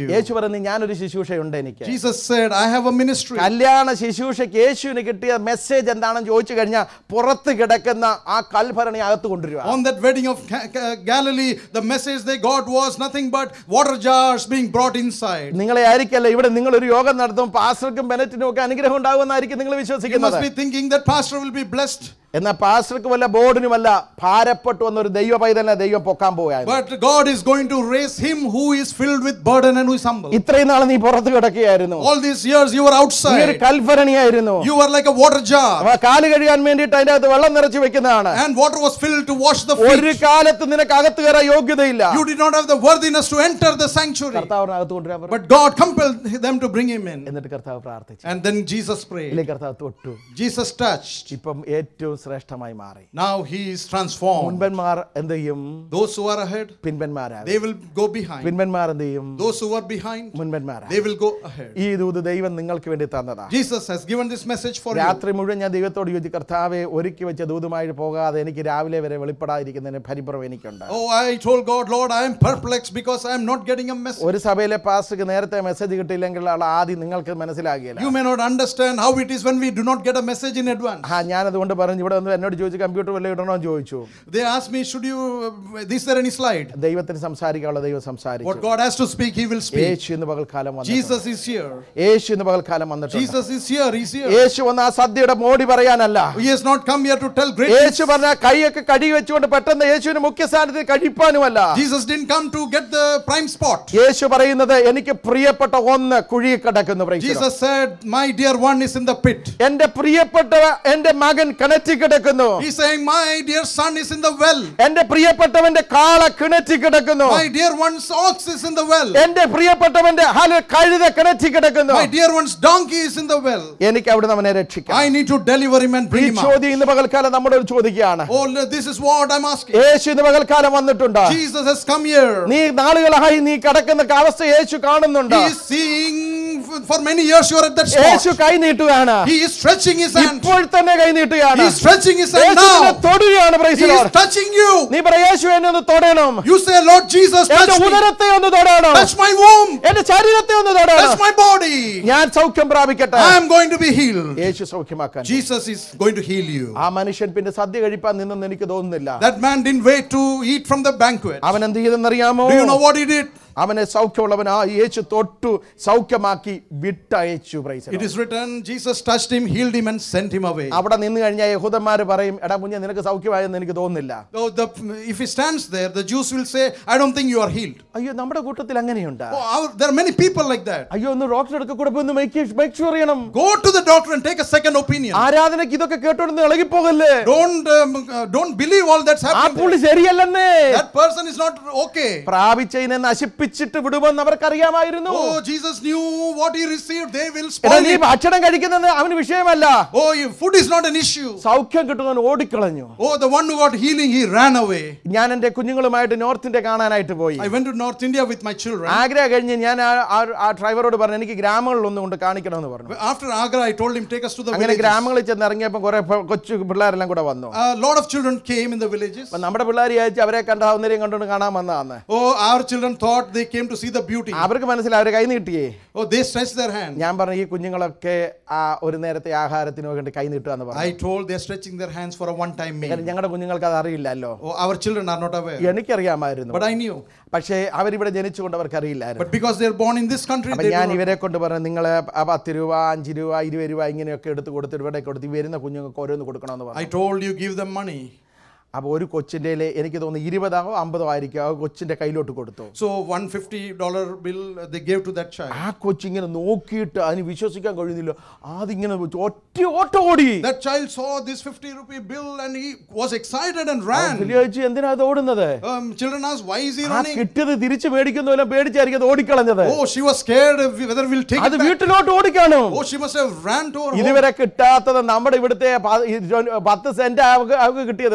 you. യേശു പറഞ്ഞു ഞാനൊരു ശുശ്രൂഷയുണ്ട് എനിക്ക് Jesus said, I have a ministry. കല്യാണ ശുശ്രൂഷയ്ക്ക് യേശുവിന് കിട്ടിയ മെസ്സേജ് എന്താണെന്ന് ചോദിച്ചു കഴിഞ്ഞാൽ പുറത്ത് കിടക്കുന്ന ആ കൽഭരണി അകത്ത് കൊണ്ടുവരിക On that wedding of Ga- Ga- Galilee, the message they got was nothing but water jars being brought inside. നിങ്ങളെ ആയിരിക്കല്ല ഇവിടെ നിങ്ങൾ ഒരു യോഗം നടത്തും പാസ്റ്റർക്കും ബെനറ്റിനും ഒക്കെ അനുഗ്രഹം ഉണ്ടാകുമെന്നായിരിക്കും നിങ്ങൾ You വിശ്വസിക്കുന്നത് must be thinking that pastor will be blessed. എന്നാൽ പാസ്റ്റർക്ക് വല്ല ബോർഡിനുമല്ല ഭാരപ്പെട്ടു വന്ന ഒരു ദൈവ പൈതലിനെ ദൈവം പൊക്കാൻ പോവുകയായിരുന്നു But God is going to raise him who is filled with burden and who is humble. ഇത്രയും നാൾ നീ പുറത്ത് കിടക്കുകയായിരുന്നു All these years you were നീ ഒരു outside. കൽഭരണിയായിരുന്നു You were like a water jar. അവ കാല് കഴുകാൻ വേണ്ടിയിട്ട് അതിന്റെ അകത്ത് വെള്ളം നിറച്ച് വെക്കുന്നതാണ് And water was filled to wash the ഒരു feet. കാലത്ത് നിനക്ക് അകത്ത് കയറാൻ യോഗ്യതയില്ല You did not have the worthiness to enter the sanctuary. കർത്താവിനകത്ത് കൊണ്ടുവരാൻ പറഞ്ഞു But God compelled them to bring him in. എന്നിട്ട് കർത്താവ് പ്രാർത്ഥിച്ചു And then Jesus prayed. ഇല്ലേ കർത്താവ് തൊട്ടു Jesus touched. ഇപ്പം ഏറ്റവും ശ്രേഷ്ഠമായി മാറി Now he is transformed. മുൻപന്മാർ എന്ത് ചെയ്യും Those who are ahead, പിൻപന്മാരാകും they will go behind. പിൻപന്മാർ എന്ത് ചെയ്യും Those who are behind, മുൻപന്മാരാകും they will go ahead. ഈ ദൂത് ദൈവം നിങ്ങൾക്ക് വേണ്ടി തന്നതാ Jesus has given this message for you. രാത്രി മുഴുവൻ ഞാൻ ദൈവത്തോട് ചോദിച്ചു കർത്താവെ ഒരുക്കി വെച്ച ദൂതുമായി പോകാതെ എനിക്ക് രാവിലെ വരെ വെളിപ്പെടാതിരിക്കുന്നതിന് പരിഭ്രമം എനിക്കുണ്ട് Oh, I told God, Lord, I am perplexed because I am not getting a message. ഒരു സഭയിലെ പാസ്റ്റർക്ക് നേരത്തെ മെസ്സേജ് കിട്ടിയില്ലെങ്കിൽ ആൾ ആദ്യം നിങ്ങൾക്ക് മനസ്സിലാകില്ല You may not understand how it is when we do not get a message in advance. ആ ഞാൻ അതുകൊണ്ട് പറഞ്ഞു ഇവിടെ വന്ന് എന്നോട് ചോദിച്ചു കമ്പ്യൂട്ടർ വല്ല ഇടണോ എന്ന് ചോദിച്ചു They asked me, should you, uh, is there any slide? ദൈവത്തിന് സംസാരിക്കാനുള്ള ദൈവം What സംസാരിച്ചു God has to speak, He will speak. യേശു ഇന്ന് പകൽക്കാലം വന്നു Jesus is here. യേശു ഇന്ന് പകൽക്കാലം വന്നിട്ടുണ്ട് Jesus is here. He's here. യേശു വന്ന ആ സദ്യയുടെ മോടി പറയാനല്ല He has not come here to tell great യേശു പറഞ്ഞ കൈയൊക്കെ കഴുകി വെച്ചുകൊണ്ട് പെട്ടെന്ന് യേശുവിന് മുഖ്യസ്ഥാനത്ത് കഴിപ്പാനുമല്ല Jesus didn't come to get the prime spot. യേശു പറയുന്നത് എനിക്ക് പ്രിയപ്പെട്ട ഒന്ന് കുഴി കിടക്കുന്നു praise the Lord. Jesus said, My dear one is in the pit. എന്റെ പ്രിയപ്പെട്ട എന്റെ മകൻ കിണറ്റി കിടക്കുന്നു He's saying, My dear son is in the well. എന്റെ പ്രിയപ്പെട്ടവന്റെ കാള കിണറ്റി കിടക്കുന്നു My dear one's ox is in the well. എന്റെ പ്രിയപ്പെട്ടവന്റെ ഹല കഴുത കിണറ്റി കിടക്കുന്നു My dear one's donkey is in the well. എനിക്ക് അവിടെ അവനെ രക്ഷിക്കാം I need to deliver him and ഈ bring him out. ചോദ്യം ഇന്ന് പകൽക്കാലം നമ്മുടെ ഒരു ചോദിക്കുകയാണ് Oh, this is what I'm asking. യേശു ഇന്ന് പകൽക്കാലം വന്നിട്ടുണ്ട് Jesus has come here. നീ നാളുകളായി നീ കിടക്കുന്ന അവസ്ഥ യേശു കാണുന്നുണ്ട് He is seeing f- for many years you are at that Yeshu spot. കൈ നീട്ടുകയാണ് He is stretching his hand. ഇപ്പോൾ തന്നെ കൈ നീട്ടുകയാണ് He is stretching his hand യേശു നിന്നെ now. തൊടുകയാണ് praise He the is Lord. touching you. നീ പറ യേശു എന്നെ ഒന്ന് തൊടണം You say, Lord Jesus, എന്റെ touch me. ഉദരത്തെ ഒന്ന് തൊടണം Touch my womb. എന്റെ ശരീരത്തെ ഒന്ന് തൊടണം Touch my body. ഞാൻ സൗഖ്യം പ്രാപിക്കട്ടെ I am going to be healed. Yeshu സൗഖ്യമാക്കാൻ Jesus is going to heal you. ആ മനുഷ്യൻ പിന്നെ സദ്യ കഴിപ്പാൻ നിന്നെന്ന് എനിക്ക് തോന്നുന്നില്ല That man didn't wait to eat from the banquet. അവൻ എന്ത് ചെയ്തെന്നറിയാമോ Do you know what he did? അവനെ സൗഖ്യമുള്ളവൻ ആ യേശു തൊട്ടു സൗഖ്യമാക്കി വിട്ടയച്ചു praise the It Lord. is written, Jesus touched him, healed him, and sent him away. അവിടെ നിന്ന് കഴിഞ്ഞാൽ യഹൂദന്മാർ പറയും എടാ കുഞ്ഞെ നിനക്ക് സൗഖ്യമായെന്ന് എനിക്ക് തോന്നുന്നില്ല So the, if he stands there, the Jews will say, I don't think you are healed. അയ്യോ നമ്മുടെ കൂട്ടത്തിൽ അങ്ങനെയുണ്ട് Oh, our- there are many people like that. അയ്യോ ഒന്ന് ഡോക്ടറെ അടുക്ക കൂടെ പോയി ഒന്ന് മേക്ക് ഷുവർ ചെയ്യണം Go to the doctor and take a second opinion. ആരാധനയ്ക്ക് ഇതൊക്കെ കേട്ടോണ്ട് ഇളകിപ്പോകല്ലേ Don't um, uh, don't believe all that's ആ happening. പുള്ളി there. ശരിയല്ലെന്നേ That person is not okay. പ്രാപിച്ചതിനെ നശിപ്പിച്ചിട്ട് വിടുമെന്ന് അവർക്കറിയാമായിരുന്നു Oh, Jesus knew what he received. They will എടാ spoil നീ it. ഭക്ഷണം കഴിക്കുന്നത് അവന് വിഷയമല്ല Oh, if food is not an issue. സൗഖ്യം കിട്ടുന്നവൻ ഓടിക്കളഞ്ഞു Oh, the one who got healing, he ran away. ഞാൻ എന്റെ കുഞ്ഞുങ്ങളുമായിട്ട് north India കാണാനായിട്ട് പോയി I went to North India with my children. Agra കഴിഞ്ഞ് ഞാൻ ആ- ആ- ആ ഡ്രൈവറോട് പറഞ്ഞു എനിക്ക് ഗ്രാമങ്ങളിലൊന്നും കൊണ്ട് കാണിക്കണമെന്ന് പറഞ്ഞു After Agra, I told him, take us to the അങ്ങനെ villages. ഗ്രാമങ്ങളിൽ ചെന്ന് ഇറങ്ങിയപ്പോൾ കുറെ പ- കൊച്ചു പിള്ളേരെല്ലാം കൂടെ വന്നു A lot of children came in the villages. അപ്പൊ നമ്മുടെ പിള്ളേർ വിചാരിച്ച് അവരെ കണ്ടാവുന്നവരെയും കണ്ടുകൊണ്ട് കാണാൻ വന്നതാന്ന് Oh, our children thought they came to see the beauty. അവർക്ക് മനസ്സിലായി അവരെ കൈ നീട്ടിയേ Oh, they stretched their hand. ഞാൻ പറഞ്ഞു ഈ കുഞ്ഞുങ്ങളൊക്കെ ആ ഒരു നേരത്തെ ആഹാരത്തിന് വേണ്ടി കൈ നീട്ടുക എന്ന് I പറഞ്ഞു told they're stretching their hands for a one-time meal. കാരണം ഞങ്ങളുടെ കുഞ്ഞുങ്ങൾക്ക് അത് അറിയില്ലല്ലോ Oh, our children are not aware. എനിക്കറിയാമായിരുന്നു But I knew. പക്ഷേ അവരിവിടെ ജനിച്ചുകൊണ്ട് അവർക്ക് അറിയില്ലായിരുന്നു But because they're born in this country, അപ്പൊ they ഞാൻ do not- ഇവരെ കൊണ്ട് പറഞ്ഞു നിങ്ങൾ പത്ത് രൂപ അഞ്ച് രൂപ ഇരുപത് രൂപ ഇങ്ങനെയൊക്കെ എടുത്ത് കൊടുത്ത് ഇവിടെ കൊടുത്ത് ഈ വരുന്ന കുഞ്ഞുങ്ങൾക്ക് ഓരോന്ന് കൊടുക്കണമെന്ന് പറഞ്ഞു I told you give them money. അപ്പോൾ ഒരു കൊച്ചിൻ്റെ എനിക്ക് തോന്നുന്നു ഇരുപതാവോ അമ്പതോ ആയിരിക്കും ആ കൊച്ചിൻ്റെ കയ്യിലോട്ട് കൊടുത്തു So one fifty dollar bill uh, they gave to that child. ആ കൊച്ചിങ്ങനെ നോക്കിയിട്ട് അതിന് വിശ്വസിക്കാൻ കഴിയുന്നില്ല അതിങ്ങനെ ഒറ്റ ഓട്ടം ഓടി That child saw this 50 rupee bill and he was excited and ran. ചോദിച്ചു എന്തിനാ അത് ഓടുന്നത് Um, children asked, why is he ആ running? കിട്ടിയത് തിരിച്ചു മേടിക്കുന്നതല്ല പേടിച്ചായിരിക്കും അത് ഓടിക്കളഞ്ഞത് Oh, she was scared if- whether we'll take അത് it back. വീട്ടിലോട്ട് ഓടിക്കാണും Oh, she must have ran to her home. ഇതുവരെ കിട്ടാത്തത് നമ്മുടെ ഇവിടുത്തെ പ- ഇരുപത് പത്ത് സെന്റ് അവർക്ക് അവർക്ക് കിട്ടിയത് പ്രൈസിലോ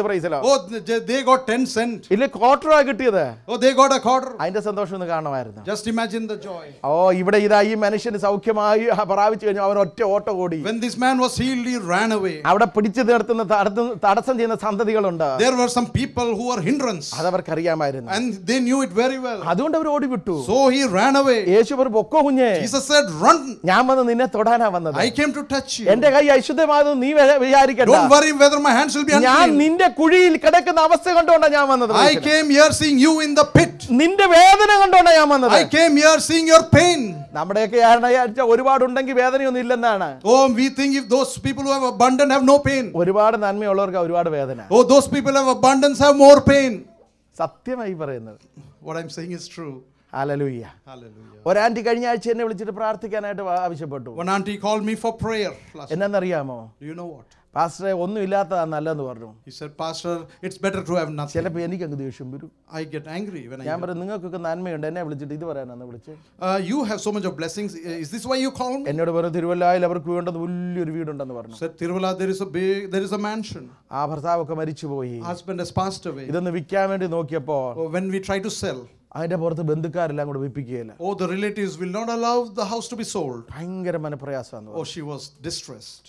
Oh, they they got 10 cent. ഇല്ല ക്വാർട്ടറാ കിട്ടിയത് Oh, they got a quarter. അതിന്റെ സന്തോഷം ഒന്ന് കാണുമായിരുന്നു Just imagine the joy. ഓ ഇവിടെ ഇതാ ഈ മനുഷ്യന് സൗഖ്യമായി പ്രാപിച്ചു കഴിഞ്ഞു അവൻ ഒറ്റ ഓട്ടം ഓടി When this man was healed, he ran away. അവിടെ പിടിച്ചു നിർത്തുന്ന തടസ്സം തടസ്സം ചെയ്യുന്ന സന്തതികളുണ്ട് There were some people who were hindrance. അതവർക്കറിയാമായിരുന്നു And they knew it very well. അതുകൊണ്ട് അവർ ഓടി വിട്ടു So he ran away. യേശു ഒരു പൊക്കോ കുഞ്ഞേ Jesus said, Run. ഞാൻ വന്ന് നിന്നെ തൊടാനാ വന്നത് I came to touch you. എന്റെ കൈ അശുദ്ധമാണെന്ന് നീ വെ- വിചാരിക്കണ്ട Don't worry whether my hands will be ഞാൻ unclean. നിന്റെ കുഴിയിൽ കിടക്കുന്ന അവസ്ഥ കണ്ടോണ്ടാ ഞാൻ വന്നത് I came here seeing you in the pit. നിന്റെ വേദന കണ്ടോണ്ടാ ഞാൻ വന്നത് I came here seeing your pain. നമ്മുടെയൊക്കെ ആഴ്ച ഒരുപാടുണ്ടെങ്കിൽ വേദനയൊന്നും ഇല്ലെന്നാണ് Oh, we think if those people who have abundance have no pain. ഒരുപാട് നന്മയുള്ളവർക്ക് ഒരുപാട് വേദന Oh, those people have abundance have more pain. സത്യമായി പറയുന്നത് What I'm saying is true. Hallelujah Hallelujah. ഒരാൻറ്റി കഴിഞ്ഞ ആഴ്ച എന്നെ വിളിച്ചിട്ട് പ്രാർത്ഥിക്കാനായിട്ട് വാ- ആവശ്യപ്പെട്ടു One auntie called me for prayer last എന്നാന്നറിയാമോ Do you know what? പാസ്റ്ററെ ഒന്നും ഇല്ലാത്തതാ നല്ലതെന്ന് പറഞ്ഞു He said, Pastor, it's better to have nothing. ചിലപ്പോൾ എനിക്ക് അങ്ങ് ദേഷ്യം വരും I get angry when I ഞാൻ hear. പറയും നിങ്ങൾക്കൊക്കെ നന്മയുണ്ട് എന്നെ വിളിച്ചിട്ട് ഇത് പറയാനാന്ന് വിളിച്ച് Uh, you have so much of blessings. Is this why you call me? എന്നോട് പറഞ്ഞു തിരുവല്ലായിൽ അവർക്ക് വേണ്ടത് വലിയൊരു വീടുണ്ടെന്ന് പറഞ്ഞു Said Tiruvalla, there is a big, there is a mansion. ആ ഭർത്താവൊക്കെ മരിച്ചുപോയി Husband has passed away. ഇതൊന്ന് വിൽക്കാൻ വേണ്ടി നോക്കിയപ്പോ Oh, when we try to sell, അതിന്റെ പുറത്ത് ബന്ധുക്കാരെല്ലാം കൂടെ വിൽപ്പിക്കുകയില്ല oh, the relatives will not allow the house to be sold. ഭയങ്കര മനപ്രയാസമെന്ന് പറഞ്ഞു Oh, she was distressed.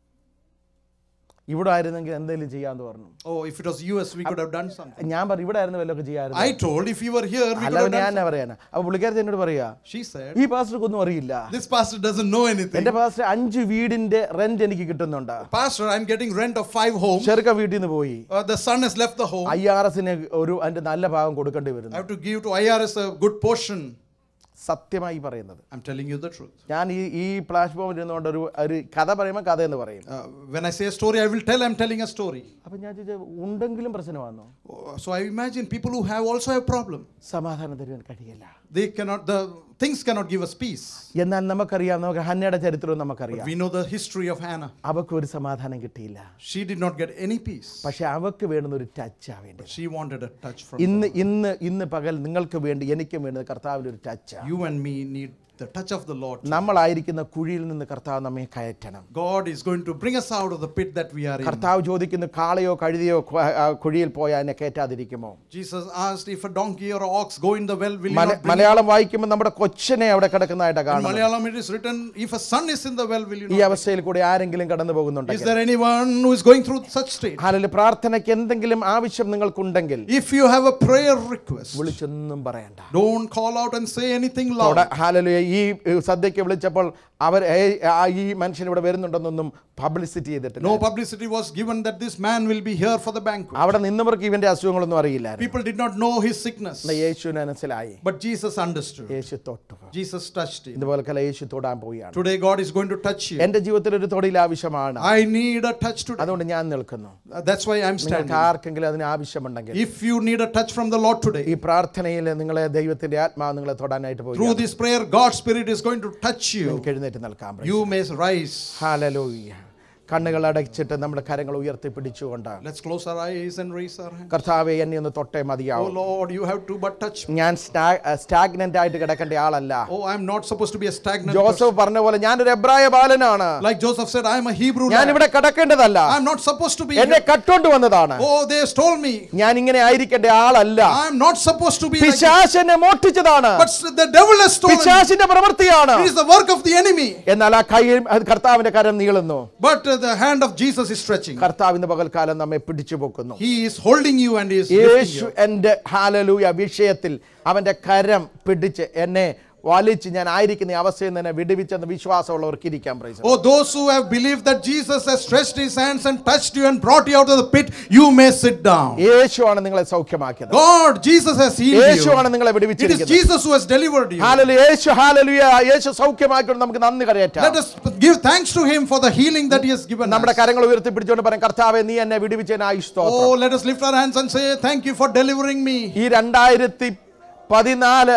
ഇവിടെ ആയിരുന്നെങ്കിൽ എന്തെങ്കിലും ചെയ്യാന്ന് പറഞ്ഞു Oh, if it was US, we could have done something. ഞാൻ പറഞ്ഞു ഇവിടെ ആയിരുന്നു വല്ലതൊക്കെ ചെയ്യാറുണ്ട് I told if you were here, we could അല്ല have ഞാൻ done എന്നാ പറയാനാ അപ്പൊ പുള്ളിക്കാരത്തി എന്നോട് പറയാ something. She said, ഈ പാസ്റ്റർക്ക് ഒന്നും അറിയില്ല This pastor doesn't know anything. എന്റെ പാസ്റ്റർ അഞ്ച് വീടിന്റെ റെന്റ് എനിക്ക് കിട്ടുന്നുണ്ട് Pastor, I'm getting rent of five homes. ചെറുക്ക വീട്ടിൽ നിന്ന് പോയി Uh, the son has left the home. I R എസിന് ഒരു അതിന്റെ നല്ല ഭാഗം കൊടുക്കേണ്ടി I വരുന്നു have to give to IRS a good portion. സത്യമായി പറയുന്നത് I'm telling you the truth. ഞാൻ ഈ ഈ പ്ലാറ്റ്ഫോമിൽ ഇരുന്നുകൊണ്ട് ഒരു ഒരു കഥ പറയുമ്പോൾ കഥ എന്ന് പറയും Uh, when I say a story, I will tell I'm telling a story. അപ്പൊ ഞാൻ ചോദിച്ച ഉണ്ടെങ്കിലും പ്രശ്നമാണോ Oh, So I imagine people who have also have problem. സമാധാനം തരുവാൻ കഴിയില്ല They cannot, the things cannot give us peace. എന്നാൽ നമുക്കറിയാം നമുക്ക് ഹന്നയുടെ ചരിത്രവും But നമുക്കറിയാം we know the history of Hannah. അവക്ക് ഒരു സമാധാനം കിട്ടിയില്ല She did not get any peace. പക്ഷെ അവക്ക് വേണ്ടുന്ന ഒരു ടച്ചാ വേണ്ടി She wanted a touch from ഇന്ന് ഇന്ന് ഇന്ന് പകൽ നിങ്ങൾക്ക് വേണ്ടി എനിക്കും വേണ്ടത് കർത്താവിൻ്റെ ഒരു ടച്ചാ you and me need the touch of the Lord. നമ്മളായിരിക്കുന്ന കുഴിയിൽ നിന്ന് കർത്താവ് നമ്മെ കയറ്റണം God is going to bring us out of the pit that we are in. കർത്താവ് ചോദിക്കുന്നു കാളയോ കഴുതിയോ കു- ആ, കുഴിയിൽ പോയാൽ എന്നെ കയറ്റാതിരിക്കുമോ Jesus asked if a donkey or an ox go in the well, will you മല- not bring മലയാളം വായിക്കുമ്പോൾ നമ്മുടെ കൊച്ചിനെ അവിടെ കിടക്കുന്നതായിട്ട് In കാണും Malayalam it is written, if a son is in the well, will you ഈ not? അവസ്ഥയിൽ കൂടി ആരെങ്കിലും കടന്നു Is പോകുന്നുണ്ടെങ്കിൽ there anyone who is going through such state? ഹാലല് പ്രാർത്ഥനയ്ക്ക് എന്തെങ്കിലും ആവശ്യം നിങ്ങൾക്കുണ്ടെങ്കിൽ If you have a prayer request, വിളിച്ചൊന്നും പറയണ്ട don't call out and say anything loud. ഹാലല് ഈ ഏ, സദ്യക്ക് വിളിച്ചപ്പോൾ അവർ ഏയ്, ആ, ഈ മനുഷ്യൻ ഇവിടെ വരുന്നുണ്ടെന്നൊന്നും പബ്ലിസിറ്റി ചെയ്തിട്ടില്ല No publicity was given that this man will be here for the banquet. അവിടെ നിന്നവർക്ക് ഇവന്റെ അസുഖങ്ങളൊന്നും അറിയില്ലായിരുന്നു People did not know his sickness, എന്നാ യേശുവിന് മനസ്സിലായി but Jesus understood. യേശു തൊട്ടു Jesus touched him. ഇതുപോലെ കല യേശു തൊടാൻ പോവുകയാണ് Today, God is going to touch you. എന്റെ ജീവിതത്തിൽ ഒരു തൊടിയിൽ ആവശ്യമാണ് I need a touch today. അതുകൊണ്ട് ഞാൻ നിൽക്കുന്നു Uh, That's why I'm നിങ്ങൾക്ക് standing. ആർക്കെങ്കിലും അതിന് ആവശ്യമുണ്ടെങ്കിൽ If you need a touch from the Lord today, ഈ പ്രാർത്ഥനയിൽ നിങ്ങളെ ദൈവത്തിന്റെ ആത്മാവ് നിങ്ങളെ തൊടാനായിട്ട് through പോയി this prayer, God's Spirit is going to touch you. നിങ്ങൾക്ക് എഴുന്നേറ്റ് നിൽക്കാം You may rise. ഹാലലൂയ കണ്ണുകൾ അടച്ചിട്ട് നമ്മുടെ കരങ്ങൾ ഉയർത്തി പിടിച്ചുകൊണ്ട് Let's close our eyes and raise our hands. കർത്താവെ എന്നെ ഒന്ന് തൊട്ടേ Oh മതിയാവും Lord, you have to but touch me. ഞാൻ സ്റ്റാഗ്നന്റ് ആയിട്ട് കിടക്കേണ്ട ആളല്ല Oh, I'm not supposed to be a stagnant person. Joseph പറഞ്ഞ പോലെ ഞാനൊരു എബ്രായ ബാലനാണ് Like Joseph said, I'm a Hebrew ഞാൻ lad. ഇവിടെ കിടക്കേണ്ടതല്ല I'm not supposed to be എന്നെ here. കട്ടോണ്ട് വന്നതാണ് Oh, they stole me. ഞാൻ ഇങ്ങനെ ആയിരിക്കേണ്ട ആളല്ല I'm not supposed to be like this. പിശാശിനെ മോഷ്ടിച്ചതാണ് But the devil has stolen me. പിശാശിന്റെ പ്രവൃത്തിയാണ് It is the work of the enemy. എന്നാൽ ആ കൈയിൽ അത് കർത്താവിന്റെ കരം നീളുന്നു But uh, the hand of Jesus is stretching. കർത്താവിന്റെ പകൽക്കാലം നമ്മെ പിടിച്ചു പൊക്കുന്നു He is holding you and he is lifting Yesu you. എൻ്റെ ഹാലലൂയ വിഷയത്തിൽ അവന്റെ കരം പിടിച്ച് എന്നെ വലിച്ച് ഞാൻ ആയിരിക്കുന്ന ഈ അവസ്ഥയിൽ നിന്ന് എന്നെ വിടുവിച്ചെന്ന് വിശ്വാസമുള്ളവർക്ക് ഇരിക്കാൻ praise Oh, those who have believed that Jesus has stretched his hands and touched you and brought you out of the pit, you may sit down. യേശുവാണ് നിങ്ങളെ സൗഖ്യമാക്കിയത് God, Jesus has healed യേശുവാണ് you. നിങ്ങളെ It is വിടുവിച്ചിരിക്കുന്നത് Jesus who has delivered you. ഹാലലു യേശു ഹാലലുയ യേശു സൗഖ്യമാക്കിക്കൊണ്ട് നമുക്ക് നന്ദി കരയറ്റാം Let us give thanks to him for the healing that he has given നമ്മുടെ us. കരങ്ങൾ ഉയർത്തി പിടിച്ചുകൊണ്ട് പറയാം കർത്താവെ നീ എന്നെ വിടുവിച്ചതിനായി സ്തോത്രം Oh, let us lift our hands and say, Thank you for delivering me. ഈ രണ്ടായിരത്തി പതിനാല്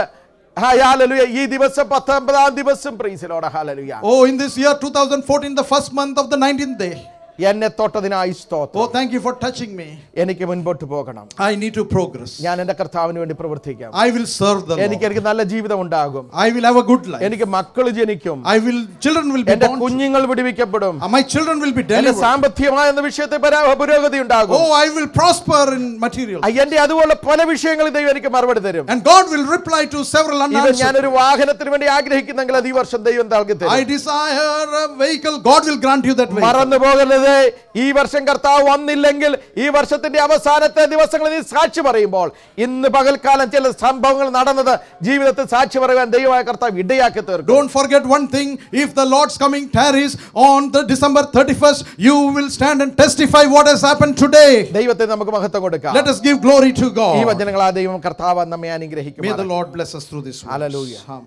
ഹാലലുയ ഈ ദിവസം പത്തൊമ്പതാം ദിവസം പ്രീസിലോടെ ഹാലലുയ Oh, in this year 2014, the first month of the 19th day. എന്നെ തൊട്ടതിനായി Oh, സ്തോത്രം thank you for touching me. എനിക്ക് മുൻപോട്ട് പോകണം I need to progress. ഞാൻ എൻ്റെ കർത്താവിന് വേണ്ടി പ്രവർത്തിക്കാം I will serve the എനിക്ക് Lord. എനിക്ക് നല്ല ജീവിതം ഉണ്ടാകും I will have a good life. എനിക്ക് മക്കൾ ജനിക്കും I will, children will be എന്റെ born. കുഞ്ഞുങ്ങൾ വിടിവിക്കപ്പെടും Uh, My children will be എന്റെ delivered. സാമ്പത്തികമായ എന്ന വിഷയത്തിൽ പരാ- പുരോഗതി ഉണ്ടാകും Oh, I will prosper in material. ആ, എന്റെ അതുപോലെ പല വിഷയങ്ങളിൽ ദൈവം എനിക്ക് മറുപടി തരും And God will reply to several ഇവൻ unanswered. ഞാനൊരു വാഹനത്തിന് വേണ്ടി ആഗ്രഹിക്കുന്നെങ്കിൽ അത് ഈ വർഷം ദൈവം നൽകി I തരും desire a vehicle. God will grant you that vehicle. മറന്നു പോകരുത് ഈ വർഷം കർത്താവ് വന്നില്ലെങ്കിൽ ഈ വർഷത്തിന്റെ അവസാനത്തെ ദിവസങ്ങളിൽ നീ സാക്ഷി പറയുമ്പോൾ ഇന്ന് പകൽക്കാലം ചില സംഭവങ്ങൾ നടന്നത് ജീവിതത്തിൽ സാക്ഷി പറയുവാൻ ദൈവമായ കർത്താവ് ഇടയാക്കി തീർക്കും Don't forget one thing. If the Lord's coming tarries on the December 31st, you will stand and testify what has happened today. ദൈവത്തെ നമുക്ക് മഹത്വം കൊടുക്കാം Let us give glory to ഈ God. വചനങ്ങൾ ആ ദൈവം കർത്താവ് നമ്മെ May the അനുഗ്രഹിക്കും Lord bless us through this. words. Hallelujah. Amen.